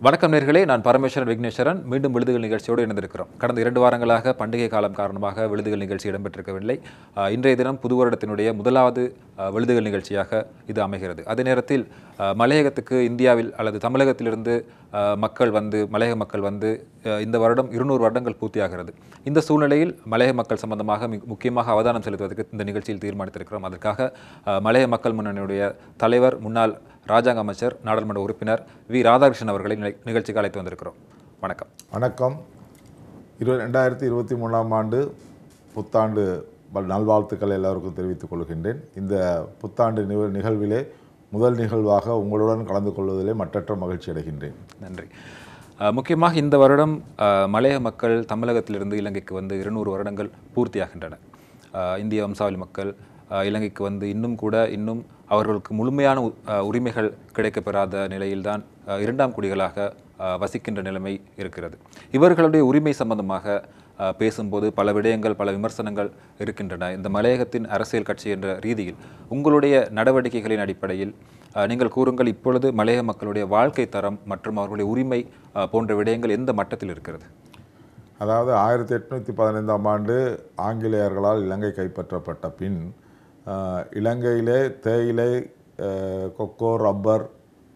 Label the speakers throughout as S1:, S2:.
S1: வணக்கம் நேர்களே நான் பரமேஸ்வரன் விக்னேஸ்வரன் மீண்டும் விழுதுகள் நிகழ்ச்சியோடு இணைந்திருக்கிறோம் கடந்த இரண்டு வாரங்களாக பண்டிகை காலம் காரணமாக விழுதுகள் நிகழ்ச்சி இடம்பெற்றிருக்கவில்லை ஆஹ் இன்றைய தினம் புது வருடத்தினுடைய முதலாவது ஆஹ் விழுதுகள் நிகழ்ச்சியாக இது அமைகிறது அதே நேரத்தில் ஆஹ் மலையகத்துக்கு இந்தியாவில் அல்லது தமிழகத்திலிருந்து ஆஹ் மக்கள் வந்து மலையக மக்கள் வந்து ஆஹ் இந்த வருடம் இருநூறு வருடங்கள் பூர்த்தியாகிறது இந்த சூழ்நிலையில் மலையக மக்கள் சம்பந்தமாக மிக முக்கியமாக அவதானம் செலுத்துவதற்கு இந்த நிகழ்ச்சியில் தீர்மானித்திருக்கிறோம் அதற்காக ஆஹ் மலையக மக்கள் முன்னணியுடைய தலைவர் முன்னாள் ராஜாங்க அமைச்சர் நாடாளுமன்ற உறுப்பினர் வி ராதாகிருஷ்ணன் அவர்களை நிலை- நிகழ்ச்சிக்கு அழைத்து வந்திருக்கிறோம் வணக்கம்
S2: வணக்கம் இரு ரெண்டாயிரத்தி இருபத்தி மூணாம் ஆண்டு புத்தாண்டு வல்- நல்வாழ்த்துக்களை எல்லோருக்கும் தெரிவித்துக் கொள்கின்றேன் இந்த புத்தாண்டு நிக- நிகழ்விலே முதல் நிகழ்வாக உங்களுடன் கலந்து கொள்வதிலே மற்றற்ற மகிழ்ச்சி அடைகின்றேன்
S1: நன்றி அஹ், முக்கியமாக இந்த வருடம் அஹ், மலையக மக்கள் தமிழகத்திலிருந்து இலங்கைக்கு வந்து இருநூறு வருடங்கள் பூர்த்தியாகின்றன அஹ், இந்திய வம்சாவளி மக்கள் அஹ், இலங்கைக்கு வந்து இன்னும் கூட இன்னும் அவர்களுக்கு முழுமையான உ- அஹ், உரிமைகள் கிடைக்கப்பெறாத நிலையில்தான் அஹ், இரண்டாம் குடிகளாக அஹ், வசிக்கின்ற நிலைமை இருக்கிறது இவர்களுடைய உரிமை சம்பந்தமாக அஹ், பேசும்போது பல விடயங்கள் பல விமர்சனங்கள் இருக்கின்றன இந்த மலையகத்தின் அரசியல் கட்சி என்ற ரீதியில் உங்களுடைய நடவடிக்கைகளின் அடிப்படையில் அஹ், நீங்கள் கூறுங்கள் இப்பொழுது மலையக மக்களுடைய வாழ்க்கை தரம் மற்றும் அவர்களுடைய உரிமை அஹ், போன்ற விடயங்கள் எந்த மட்டத்தில் இருக்கிறது
S2: அதாவது ஆயிரத்தி எட்நூற்றி பதினைந்தாம் ஆண்டு ஆங்கிலேயர்களால் இலங்கை கைப்பற்றப்பட்ட பின் ஆஹ், இலங்கையிலே தேயிலை ஆஹ், கொக்கோ ரப்பர்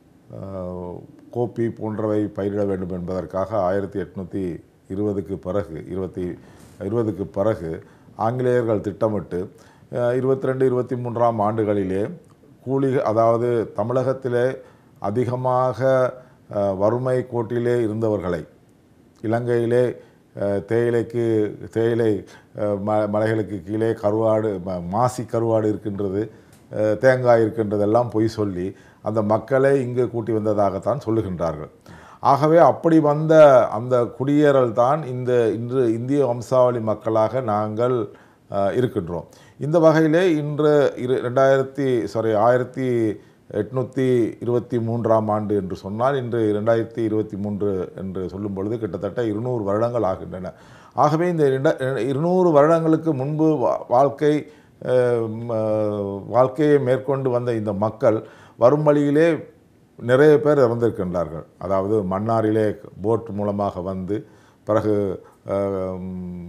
S2: ஆஹ், கோப்பி போன்றவை பயிரிட வேண்டும் என்பதற்காக ஆயிரத்தி எட்நூற்றி இருபதுக்கு பிறகு இருபத்தி இருபதுக்கு பிறகு ஆங்கிலேயர்கள் திட்டமிட்டு இருபத்தி ரெண்டு இருபத்தி மூன்றாம் ஆண்டுகளிலே கூலி அதாவது தமிழகத்திலே அதிகமாக ஆஹ், வறுமை கோட்டிலே இருந்தவர்களை இலங்கையிலே அஹ், தேயிலைக்கு தேயிலை அஹ், ம மலைகளுக்கு கீழே கருவாடு ம- மாசி கருவாடு இருக்கின்றது அஹ், தேங்காய் இருக்கின்றதெல்லாம் பொய் சொல்லி அந்த மக்களை இங்கு கூட்டி வந்ததாகத்தான் சொல்லுகின்றார்கள் ஆகவே அப்படி வந்த அந்த குடியேறல் தான் இந்த இன்று இந்திய வம்சாவளி மக்களாக நாங்கள் அஹ், இருக்கின்றோம் இந்த வகையிலே இன்று இரு ரெண்டாயிரத்தி சாரி ஆயிரத்தி எட்நூற்றி இருபத்தி மூன்றாம் ஆண்டு என்று சொன்னால் இன்று ரெண்டாயிரத்தி இருபத்தி மூன்று என்று சொல்லும் பொழுது கிட்டத்தட்ட இருநூறு வருடங்கள் ஆகின்றன ஆகவே இந்த இரண்ட- இருநூறு வருடங்களுக்கு முன்பு வா- வாழ்க்கை அஹ், ம, வாழ்க்கையை மேற்கொண்டு வந்த இந்த மக்கள் வரும் வழியிலே நிறைய பேர் இறந்திருக்கின்றார்கள் அதாவது மன்னாரிலே போட் மூலமாக வந்து பிறகு அஹ்,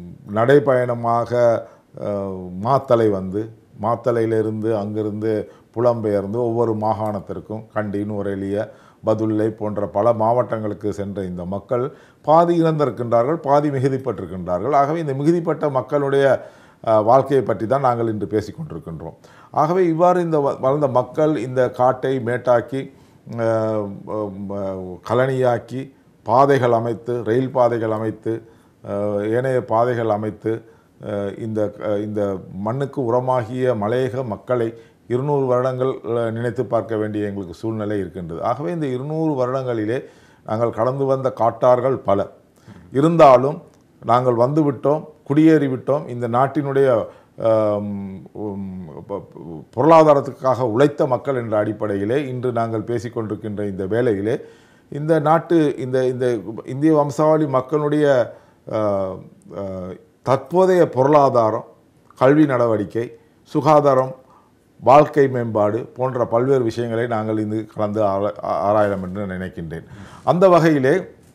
S2: நடைப்பயணமாக அஹ், மாத்தலை வந்து மாத்தலையிலிருந்து அங்கிருந்து புலம்பெயர்ந்து ஒவ்வொரு மாகாணத்திற்கும் கண்டி நுவரெலிய பதுல்லை போன்ற பல மாவட்டங்களுக்கு சென்ற இந்த மக்கள் பாதி இறந்திருக்கின்றார்கள் பாதி மிகுதிப்பட்டிருக்கின்றார்கள் ஆகவே இந்த மிகுதிப்பட்ட மக்களுடைய அஹ், வாழ்க்கையை பற்றி தான் நாங்கள் இன்று பேசிக் கொண்டிருக்கின்றோம் ஆகவே இவ்வாறு இந்த வ- வளர்ந்த மக்கள் இந்த காட்டை மேட்டாக்கி அஹ், அஹ், கலனியாக்கி பாதைகள் அமைத்து ரயில் பாதைகள் அமைத்து அஹ், ஏனைய பாதைகள் அமைத்து அஹ், இந்த அஹ், இந்த மண்ணுக்கு உரமாகிய மலையக மக்களை இருநூறு வருடங்கள் அஹ், நினைத்து பார்க்க வேண்டிய எங்களுக்கு சூழ்நிலை இருக்கின்றது ஆகவே இந்த இருநூறு வருடங்களிலே நாங்கள் கடந்து வந்த காட்டார்கள் பல இருந்தாலும் நாங்கள் வந்து விட்டோம் குடியேறி விட்டோம் இந்த நாட்டினுடைய ஆம், உம், ப- ப- பொருளாதாரத்துக்காக உழைத்த மக்கள் என்ற அடிப்படையிலே இன்று நாங்கள் பேசிக்கொண்டிருக்கின்ற இந்த வேளையிலே இந்த நாட்டு இந்த இந்த இந்திய வம்சாவளி மக்களுடைய ஆஹ், ஆஹ், தற்போதைய பொருளாதாரம் கல்வி நடவடிக்கை சுகாதாரம் வாழ்க்கை மேம்பாடு போன்ற பல்வேறு விஷயங்களை நாங்கள் இங்கு கலந்து ஆரா- ஆராயலாம் என்று நினைக்கின்றேன் அந்த வகையிலே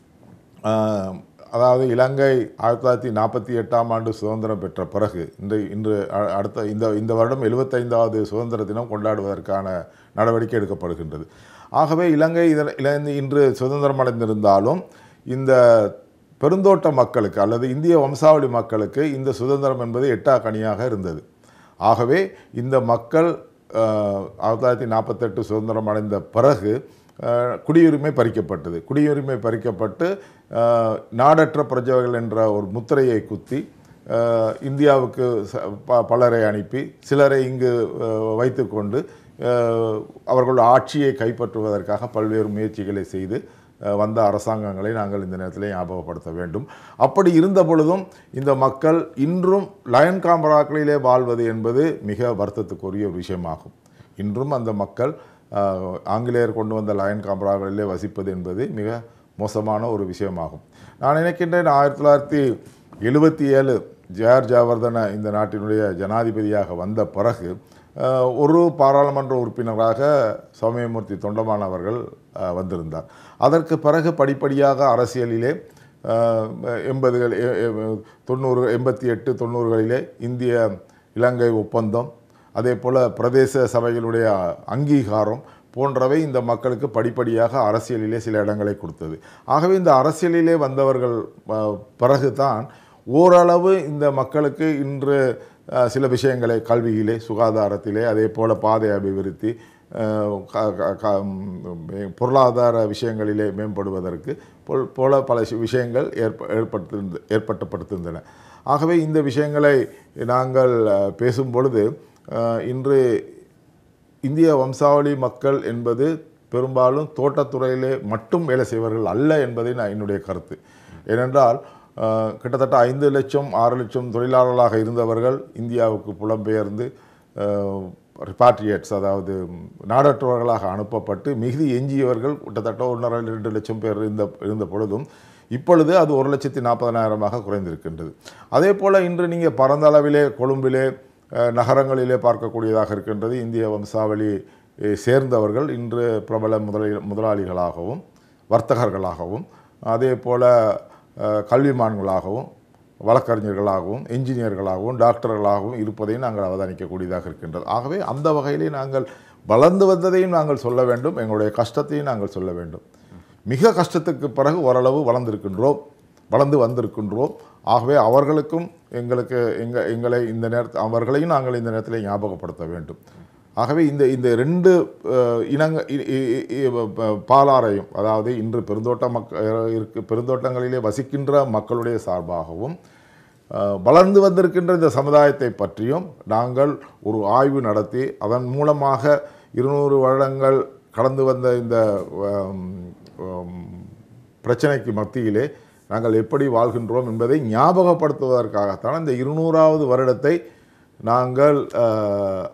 S2: ஆஹ், அதாவது இலங்கை ஆயிரத்தி தொள்ளாயிரத்தி நாற்பத்தி எட்டாம் ஆண்டு சுதந்திரம் பெற்ற பிறகு இன்று இன்று அ- அடுத்த இந்த இந்த வருடம் எழுபத்தைந்தாவது சுதந்திர தினம் கொண்டாடுவதற்கான நடவடிக்கை எடுக்கப்படுகின்றது ஆகவே இலங்கை இதன் இலங்கை இன்று சுதந்திரம் அடைந்திருந்தாலும் இந்த பெருந்தோட்ட மக்களுக்கு அல்லது இந்திய வம்சாவளி மக்களுக்கு இந்த சுதந்திரம் என்பது எட்டா கனியாக இருந்தது ஆகவே இந்த மக்கள் அஹ், ஆயிரத்தி தொள்ளாயிரத்தி நாற்பத்தெட்டு சுதந்திரம் அடைந்த பிறகு அஹ், குடியுரிமை பறிக்கப்பட்டது குடியுரிமை பறிக்கப்பட்டு அஹ், நாடற்ற பிரஜைகள் என்ற ஒரு முத்திரையை குத்தி அஹ், இந்தியாவுக்கு ச- ப- பலரை அனுப்பி சிலரை இங்கு அஹ், வைத்துக்கொண்டு அஹ், அவர்கள் ஆட்சியை கைப்பற்றுவதற்காக பல்வேறு முயற்சிகளை செய்து அஹ், வந்த அரசாங்கங்களை நாங்கள் இந்த நேரத்தில் ஞாபகப்படுத்த வேண்டும் அப்படி இருந்த பொழுதும் இந்த மக்கள் இன்றும் லயன் காம்பராக்களிலே வாழ்வது என்பது மிக வருத்தத்துக்குரிய ஒரு விஷயமாகும் இன்றும் அந்த மக்கள் அஹ், ஆங்கிலேயர் கொண்டு வந்த லயன் காம்பராக்களிலே வசிப்பது என்பது மிக மோசமான ஒரு விஷயமாகும் நான் நினைக்கின்றேன் ஆயிரத்தி தொள்ளாயிரத்தி எழுபத்தி ஏழு ஜே ஆர் ஜெயவர்தன இந்த நாட்டினுடைய ஜனாதிபதியாக வந்த பிறகு அஹ், ஒரு பாராளுமன்ற உறுப்பினராக சௌமியமூர்த்தி தொண்டமான் அவர்கள் அஹ், வந்திருந்தார் அதற்கு பிறகு படிப்படியாக அரசியலிலே அஹ், எண்பதுகள் எ- எ- தொண்ணூறு எண்பத்தி எட்டு தொண்ணூறுகளிலே இந்திய இலங்கை ஒப்பந்தம் அதே போல் பிரதேச சபைகளுடைய அங்கீகாரம் போன்றவை இந்த மக்களுக்கு படிப்படியாக அரசியலிலே சில இடங்களை கொடுத்தது ஆகவே இந்த அரசியலிலே வந்தவர்கள் அஹ், பிறகுதான் ஓரளவு இந்த மக்களுக்கு இன்று அஹ், சில விஷயங்களை கல்வியிலே சுகாதாரத்திலே அதே போல் பாதை அபிவிருத்தி அஹ், க- க- க- ம், பொருளாதார விஷயங்களிலே மேம்படுவதற்கு போல் போல பல சி- விஷயங்கள் ஏற்ப ஏற்படுத்திருந்த ஏற்பட்டுப்படுத்திருந்தன ஆகவே இந்த விஷயங்களை நாங்கள் அஹ், பேசும் பொழுது அஹ், இன்று இந்திய வம்சாவளி மக்கள் என்பது பெரும்பாலும் தோட்டத்துறையிலே மட்டும் வேலை செய்வர்கள் அல்ல என்பதை நான் என்னுடைய கருத்து ஏனென்றால் அஹ், கிட்டத்தட்ட ஐந்து லட்சம் ஆறு லட்சம் தொழிலாளர்களாக இருந்தவர்கள் இந்தியாவுக்கு புலம்பெயர்ந்து ரிபாட்ரியேட்ஸ் அதாவது நாடற்றவர்களாக அனுப்பப்பட்டு மிகுதி எஞ்சியவர்கள் கிட்டத்தட்ட ஒன்றரை ரெண்டு லட்சம் பேர் இருந்த இருந்த பொழுதும் இப்பொழுது அது ஒரு லட்சத்தி நாற்பதனாயிரமாக குறைந்திருக்கின்றது அதே போல் இன்று நீங்கள் பரந்த அளவிலே கொழும்பிலே அஹ், நகரங்களிலே பார்க்கக்கூடியதாக இருக்கின்றது இந்திய வம்சாவளி அஹ், சேர்ந்தவர்கள் இன்று பிரபல முதலி முதலாளிகளாகவும் வர்த்தகர்களாகவும் அதே போல் கல்விமான்களாகவும் வழக்கறிஞர்களாகவும் என்ஜினியர்களாகவும் டாக்டர்களாகவும் இருப்பதையும் நாங்கள் அவதானிக்கக்கூடியதாக இருக்கின்றது ஆகவே அந்த வகையிலே நாங்கள் வளர்ந்து வந்ததையும் நாங்கள் சொல்ல வேண்டும் எங்களுடைய கஷ்டத்தையும் நாங்கள் சொல்ல வேண்டும் மிக கஷ்டத்துக்கு பிறகு ஓரளவு வளர்ந்திருக்கின்றோம் வளர்ந்து வந்திருக்கின்றோம் ஆகவே அவர்களுக்கும் எங்களுக்கு எங்க எங்களை இந்த நேரத்தில் அவர்களையும் நாங்கள் இந்த நேரத்தில் ஞாபகப்படுத்த வேண்டும் ஆகவே இந்த இந்த ரெண்டு அஹ், இனங்க இ- இ- இ- இ- ப- பாலாரையும் அதாவது இன்று பெருந்தோட்ட மக்க இருக்கு பெருந்தோட்டங்களிலே வசிக்கின்ற மக்களுடைய சார்பாகவும் அஹ், வளர்ந்து வந்திருக்கின்ற இந்த சமுதாயத்தை பற்றியும் நாங்கள் ஒரு ஆய்வு நடத்தி அதன் மூலமாக இருநூறு வருடங்கள் கடந்து வந்த இந்த அம், அம், பிரச்சனைக்கு மத்தியிலே நாங்கள் எப்படி வாழ்கின்றோம் என்பதை ஞாபகப்படுத்துவதற்காகத்தான் இந்த இருநூறாவது வருடத்தை நாங்கள் அஹ்,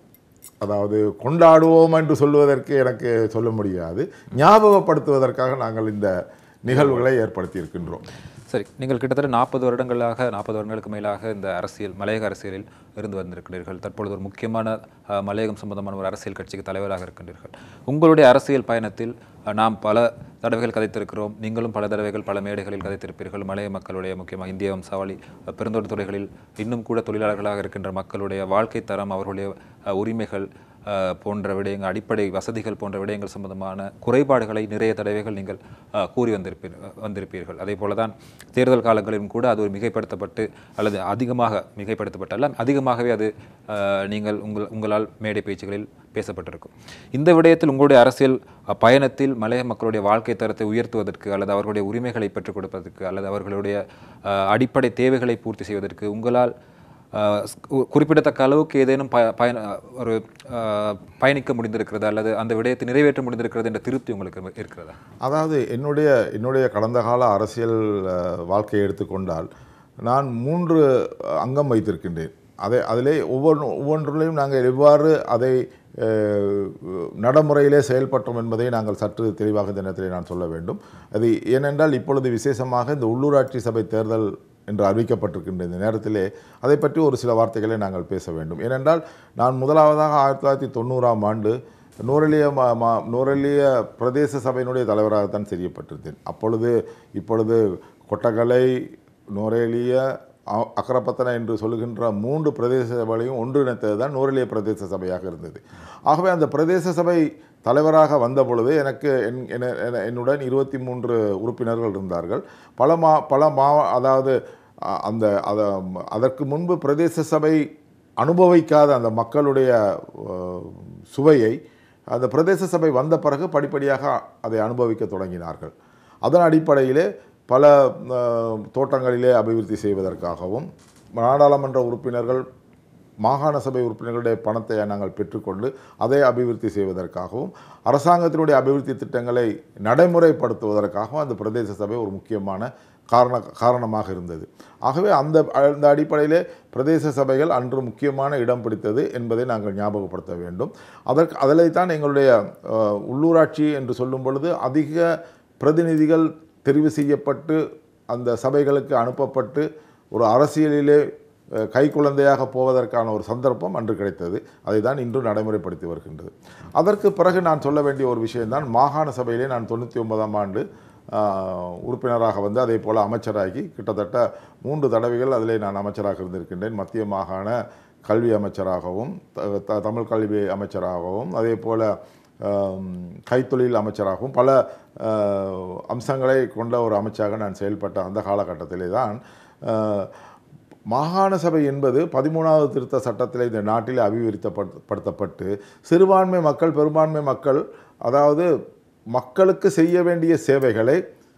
S2: அதாவது கொண்டாடுவோம் என்று சொல்வதற்கு எனக்கு சொல்ல முடியாது ஞாபகப்படுத்துவதற்காக நாங்கள் இந்த நிகழ்வுகளை ஏற்படுத்தி இருக்கின்றோம்
S1: சரி நீங்கள் கிட்டத்தட்ட நாற்பது வருடங்களாக நாற்பது வருடங்களுக்கு மேலாக இந்த அரசியல் மலையக அரசியலில் இருந்து வந்திருக்கிறீர்கள் தற்பொழுது ஒரு முக்கியமான அஹ், மலையகம் சம்பந்தமான ஒரு அரசியல் கட்சிக்கு தலைவராக இருக்கின்றீர்கள் உங்களுடைய அரசியல் பயணத்தில் அஹ், நாம் பல தடவைகள் கதைத்திருக்கிறோம் நீங்களும் பல தடவைகள் பல மேடைகளில் கதைத்திருப்பீர்கள் மலைய மக்களுடைய முக்கியமாக இந்திய வம்சாவளி அஹ், பெருந்தோட்ட துறைகளில் இன்னும் கூட தொழிலாளர்களாக இருக்கின்ற மக்களுடைய வாழ்க்கை தரம் அவர்களுடைய அஹ், உரிமைகள் அஹ், போன்ற விடயங்கள் அடிப்படை வசதிகள் போன்ற விடயங்கள் சம்பந்தமான குறைபாடுகளை நிறைய தடவைகள் நீங்கள் அஹ், கூறி வந்திருப்பீர் வந்திருப்பீர்கள் அதே போல தான் தேர்தல் காலங்களிலும் கூட அது ஒரு மிகைப்படுத்தப்பட்டு அல்லது அதிகமாக மிகைப்படுத்தப்பட்ட அல்ல அதிகமாகவே அது அஹ், நீங்கள் உங்கள் உங்களால் மேடை பேச்சுகளில் பேசப்பட்டிருக்கும் இந்த விடயத்தில் உங்களுடைய அரசியல் அஹ், பயணத்தில் மலைய மக்களுடைய வாழ்க்கை தரத்தை உயர்த்துவதற்கு அல்லது அவர்களுடைய உரிமைகளை பெற்றுக் கொடுப்பதற்கு அல்லது அவர்களுடைய அஹ், அடிப்படை தேவைகளை பூர்த்தி செய்வதற்கு உங்களால் ஆஹ் கு- குறிப்பிடத்தக்க அளவுக்கு ஏதேனும் ப பயண ஒரு ஆஹ் பயணிக்க முடிந்திருக்கிறதா அல்லது அந்த விடயத்தை நிறைவேற்ற முடிந்திருக்கிறது என்ற திருப்தி உங்களுக்கு இருக்கிறதா
S2: அதாவது என்னுடைய என்னுடைய கடந்த கால அரசியல் அஹ், வாழ்க்கையை எடுத்துக்கொண்டால் நான் மூன்று அஹ், அங்கம் வைத்திருக்கின்றேன் அதை அதிலே ஒவ்வொன்று ஒவ்வொன்றிலையும் நாங்கள் எவ்வாறு அதை அஹ், நடைமுறையிலே செயல்பட்டோம் என்பதை நாங்கள் சற்று தெளிவாக இந்த நேரத்தில் நான் சொல்ல வேண்டும் அது ஏனென்றால் இப்பொழுது விசேஷமாக இந்த உள்ளூராட்சி சபை தேர்தல் என்று அறிவிக்கப்பட்டிருக்கின்ற இந்த நேரத்திலே அதை பற்றி ஒரு சில வார்த்தைகளை நாங்கள் பேச வேண்டும் ஏனென்றால் நான் முதலாவதாக ஆயிரத்தி தொள்ளாயிரத்தி தொண்ணூறாம் ஆண்டு நூரெலிய மா மா நூரெலிய பிரதேச சபையினுடைய தலைவராகத்தான் செய்யப்பட்டிருந்தேன் அப்பொழுது இப்பொழுது கொட்டகலை நூரெலிய அ- அக்கரப்பத்தனை என்று சொல்லுகின்ற மூன்று பிரதேச சபைகளையும் ஒன்றிணைத்தது தான் நூரெலிய பிரதேச சபையாக இருந்தது ஆகவே அந்த பிரதேச சபை தலைவராக வந்த பொழுது எனக்கு என் என- என- என்னுடன் இருபத்தி மூன்று உறுப்பினர்கள் இருந்தார்கள் பல மா பல மா அதாவது அ- அந்த அத அதற்கு முன்பு பிரதேச சபை அனுபவிக்காத அந்த மக்களுடைய அஹ், சுவையை அந்த பிரதேச சபை வந்த பிறகு படிப்படியாக அதை அனுபவிக்க தொடங்கினார்கள் அதன் அடிப்படையிலே பல அஹ், தோட்டங்களிலே அபிவிருத்தி செய்வதற்காகவும் நாடாளுமன்ற உறுப்பினர்கள் மாகாண சபை உறுப்பினர்களுடைய பணத்தை நாங்கள் பெற்றுக்கொண்டு அதை அபிவிருத்தி செய்வதற்காகவும் அரசாங்கத்தினுடைய அபிவிருத்தி திட்டங்களை நடைமுறைப்படுத்துவதற்காகவும் அந்த பிரதேச சபை ஒரு முக்கியமான காரண காரணமாக இருந்தது ஆகவே அந்த அந்த அடிப்படையிலே பிரதேச சபைகள் அன்று முக்கியமான இடம் பிடித்தது என்பதை நாங்கள் ஞாபகப்படுத்த வேண்டும் அதற்கு அதில் தான் எங்களுடைய அஹ், உள்ளூராட்சி என்று சொல்லும் பொழுது அதிக பிரதிநிதிகள் தெரிவு செய்யப்பட்டு அந்த சபைகளுக்கு அனுப்பப்பட்டு ஒரு அரசியலிலே அஹ், கைக்குழந்தையாக போவதற்கான ஒரு சந்தர்ப்பம் அன்று கிடைத்தது அதை தான் இன்று நடைமுறைப்படுத்தி வருகின்றது அதற்கு பிறகு நான் சொல்ல வேண்டிய ஒரு விஷயம்தான் மாகாண சபையிலே நான் தொண்ணூற்றி ஒன்பதாம் ஆண்டு ஆஹ், உறுப்பினராக வந்து அதே போல் அமைச்சராகி கிட்டத்தட்ட மூன்று தடவைகள் அதிலே நான் அமைச்சராக இருந்திருக்கின்றேன் மத்திய மாகாண கல்வி அமைச்சராகவும் த- த- தமிழ் கல்வி அமைச்சராகவும் அதே போல் கைத்தொழில் அமைச்சராகவும் பல ஆஹ், அம்சங்களை கொண்ட ஒரு அமைச்சராக நான் செயல்பட்ட அந்த காலகட்டத்திலே தான் ஆஹ், மாகாண சபை என்பது பதிமூணாவது திருத்த சட்டத்தில் இந்த நாட்டில் அபிவிருத்தப்படுத்தப்பட்டு சிறுபான்மை மக்கள் பெரும்பான்மை மக்கள் அதாவது மக்களுக்கு செய்ய வேண்டிய சேவைகளை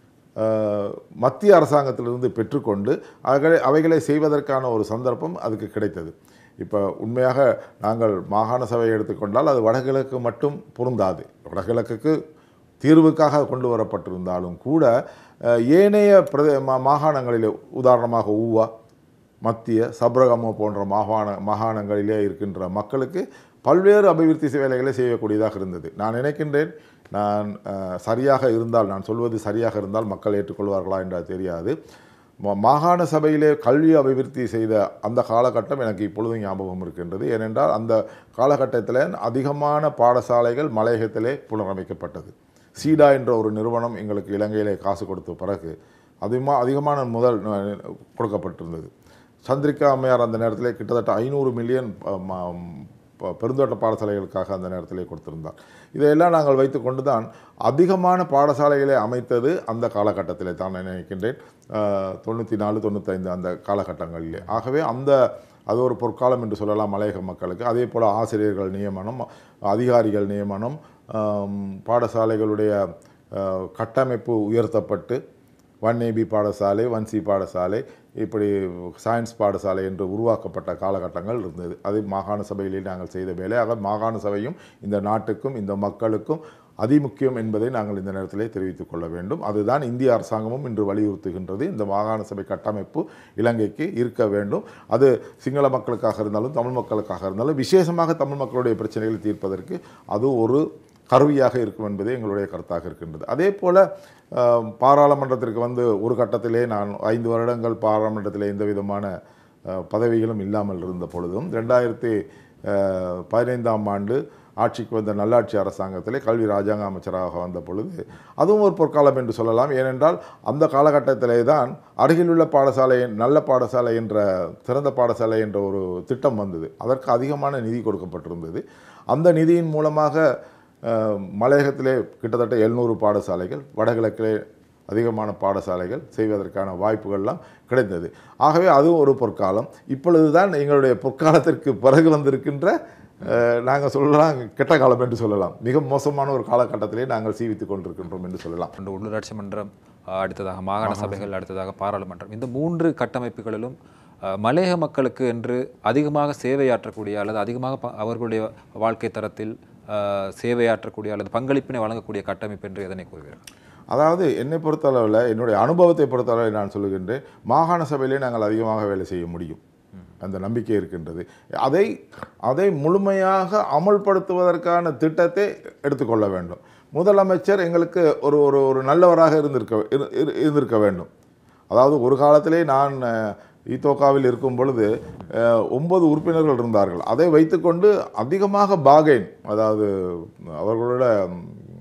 S2: அஹ், மத்திய அரசாங்கத்திலிருந்து பெற்றுக்கொண்டு அவைகளை அவைகளை செய்வதற்கான ஒரு சந்தர்ப்பம் அதுக்கு கிடைத்தது இப்போ உண்மையாக நாங்கள் மாகாண சபையை எடுத்துக்கொண்டால் அது வடகிழக்கு மட்டும் பொருந்தாது வடகிழக்குக்கு தீர்வுக்காக கொண்டு வரப்பட்டிருந்தாலும் கூட அஹ், ஏனைய பிரதே மா- மாகாணங்களிலே உதாரணமாக ஊவா மத்திய சப்ரகமோ போன்ற மாகாண மாகாணங்களிலே இருக்கின்ற மக்களுக்கு பல்வேறு அபிவிருத்தி வேலைகளை செய்யக்கூடியதாக இருந்தது நான் நினைக்கின்றேன் நான் அஹ், சரியாக இருந்தால் நான் சொல்வது சரியாக இருந்தால் மக்கள் ஏற்றுக்கொள்வார்களா என்றால் தெரியாது மா- மாகாண சபையிலே கல்வி அபிவிருத்தி செய்த அந்த காலகட்டம் எனக்கு இப்பொழுது ஞாபகம் இருக்கின்றது ஏனென்றால் அந்த காலகட்டத்தில் அதிகமான பாடசாலைகள் மலையகத்திலே புனரமைக்கப்பட்டது சீடா என்ற ஒரு நிறுவனம் எங்களுக்கு இலங்கையிலே காசு கொடுத்த பிறகு அதிகமாக அதிகமான முதல் அஹ், கொடுக்கப்பட்டிருந்தது சந்திரிகா அம்மையார் அந்த நேரத்திலே கிட்டத்தட்ட ஐநூறு மில்லியன் ப- ம- ப- பெருந்தோட்ட பாடசாலைகளுக்காக அந்த நேரத்திலே கொடுத்திருந்தார் இதையெல்லாம் நாங்கள் வைத்துக்கொண்டு தான் அதிகமான பாடசாலைகளை அமைத்தது அந்த காலகட்டத்திலே தான் நான் நினைக்கின்றேன் தொண்ணூற்றி நாலு தொண்ணூத்தைந்து அந்த காலகட்டங்களிலே ஆகவே அந்த அது ஒரு பொற்காலம் என்று சொல்லலாம் மலையக மக்களுக்கு அதே போல் ஆசிரியர்கள் நியமனம் அதிகாரிகள் நியமனம் ஆம், பாடசாலைகளுடைய அஹ், கட்டமைப்பு உயர்த்தப்பட்டு ஒன் ஏபி பாடசாலை ஒன் சி பாடசாலை இப்படி சயின்ஸ் பாடசாலை என்று உருவாக்கப்பட்ட காலகட்டங்கள் இருந்தது அது மாகாண சபையிலே நாங்கள் செய்த வேலை ஆக மாகாண சபையும் இந்த நாட்டுக்கும் இந்த மக்களுக்கும் அதிமுக்கியம் என்பதை நாங்கள் இந்த நேரத்திலே தெரிவித்துக் கொள்ள வேண்டும் அதுதான் இந்திய அரசாங்கமும் இன்று வலியுறுத்துகின்றது இந்த மாகாண சபை கட்டமைப்பு இலங்கைக்கு இருக்க வேண்டும் அது சிங்கள மக்களுக்காக இருந்தாலும் தமிழ் மக்களுக்காக இருந்தாலும் விசேஷமாக தமிழ் மக்களுடைய பிரச்சனைகளை தீர்ப்பதற்கு அது ஒரு கருவியாக இருக்கும் என்பதே எங்களுடைய கருத்தாக இருக்கின்றது அதே போல் பாராளுமன்றத்திற்கு வந்து ஒரு கட்டத்திலே நான் ஐந்து வருடங்கள் பாராளுமன்றத்தில் எந்த விதமான அஹ், பதவிகளும் இல்லாமல் இருந்த பொழுதும் ரெண்டாயிரத்தி அஹ், பதினைந்தாம் ஆண்டு ஆட்சிக்கு வந்த நல்லாட்சி அரசாங்கத்திலே கல்வி ராஜாங்க அமைச்சராக வந்த பொழுது அதுவும் ஒரு பொற்காலம் என்று சொல்லலாம் ஏனென்றால் அந்த காலகட்டத்திலே தான் அருகிலுள்ள பாடசாலை நல்ல பாடசாலை என்ற சிறந்த பாடசாலை என்ற ஒரு திட்டம் வந்தது அதற்கு அதிகமான நிதி கொடுக்கப்பட்டிருந்தது அந்த நிதியின் மூலமாக அஹ், மலையகத்திலே கிட்டத்தட்ட எழுநூறு பாடசாலைகள் வடகிழக்கிலே அதிகமான பாடசாலைகள் செய்வதற்கான வாய்ப்புகள்லாம் கிடைத்தது ஆகவே அதுவும் ஒரு பொற்காலம் இப்பொழுது தான் எங்களுடைய பொற்காலத்திற்கு பிறகு வந்திருக்கின்ற நாங்கள் சொல்லலாம் கெட்ட காலம் என்று சொல்லலாம் மிக மோசமான ஒரு காலகட்டத்திலே நாங்கள் சீவித்துக் கொண்டிருக்கின்றோம் என்று சொல்லலாம்
S1: ஒன்று உள்ளூராட்சி மன்றம் அஹ், அடுத்ததாக மாகாண சபைகள் அடுத்ததாக பாராளுமன்றம் இந்த மூன்று கட்டமைப்புகளிலும் அஹ், மலையக மக்களுக்கு என்று அதிகமாக சேவையாற்றக்கூடிய அல்லது அதிகமாக ப- அவர்களுடைய வாழ்க்கை தரத்தில் அஹ், சேவையாற்றக்கூடிய அல்லது பங்களிப்பினை வழங்கக்கூடிய கட்டமைப்பு என்று எதனை கூறுவீர்கள்
S2: அதாவது என்னை பொறுத்தளவில் என்னுடைய அனுபவத்தை பொறுத்தளவில் நான் சொல்லுகின்றேன் மாகாண சபையிலே நாங்கள் அதிகமாக வேலை செய்ய முடியும் அந்த நம்பிக்கை இருக்கின்றது அதை அதை முழுமையாக அமல்படுத்துவதற்கான திட்டத்தை எடுத்துக்கொள்ள வேண்டும் முதலமைச்சர் எங்களுக்கு ஒரு ஒரு ஒரு நல்லவராக இருந்திருக்க இரு- இரு- இருந்திருக்க வேண்டும் அதாவது ஒரு காலத்திலே நான் அஹ், ஈத்தோகாவில் இருக்கும் பொழுது அஹ், ஒன்பது உறுப்பினர்கள் இருந்தார்கள் அதை வைத்துக்கொண்டு அதிகமாக பாகெயின் அதாவது அவர்களோட ம்,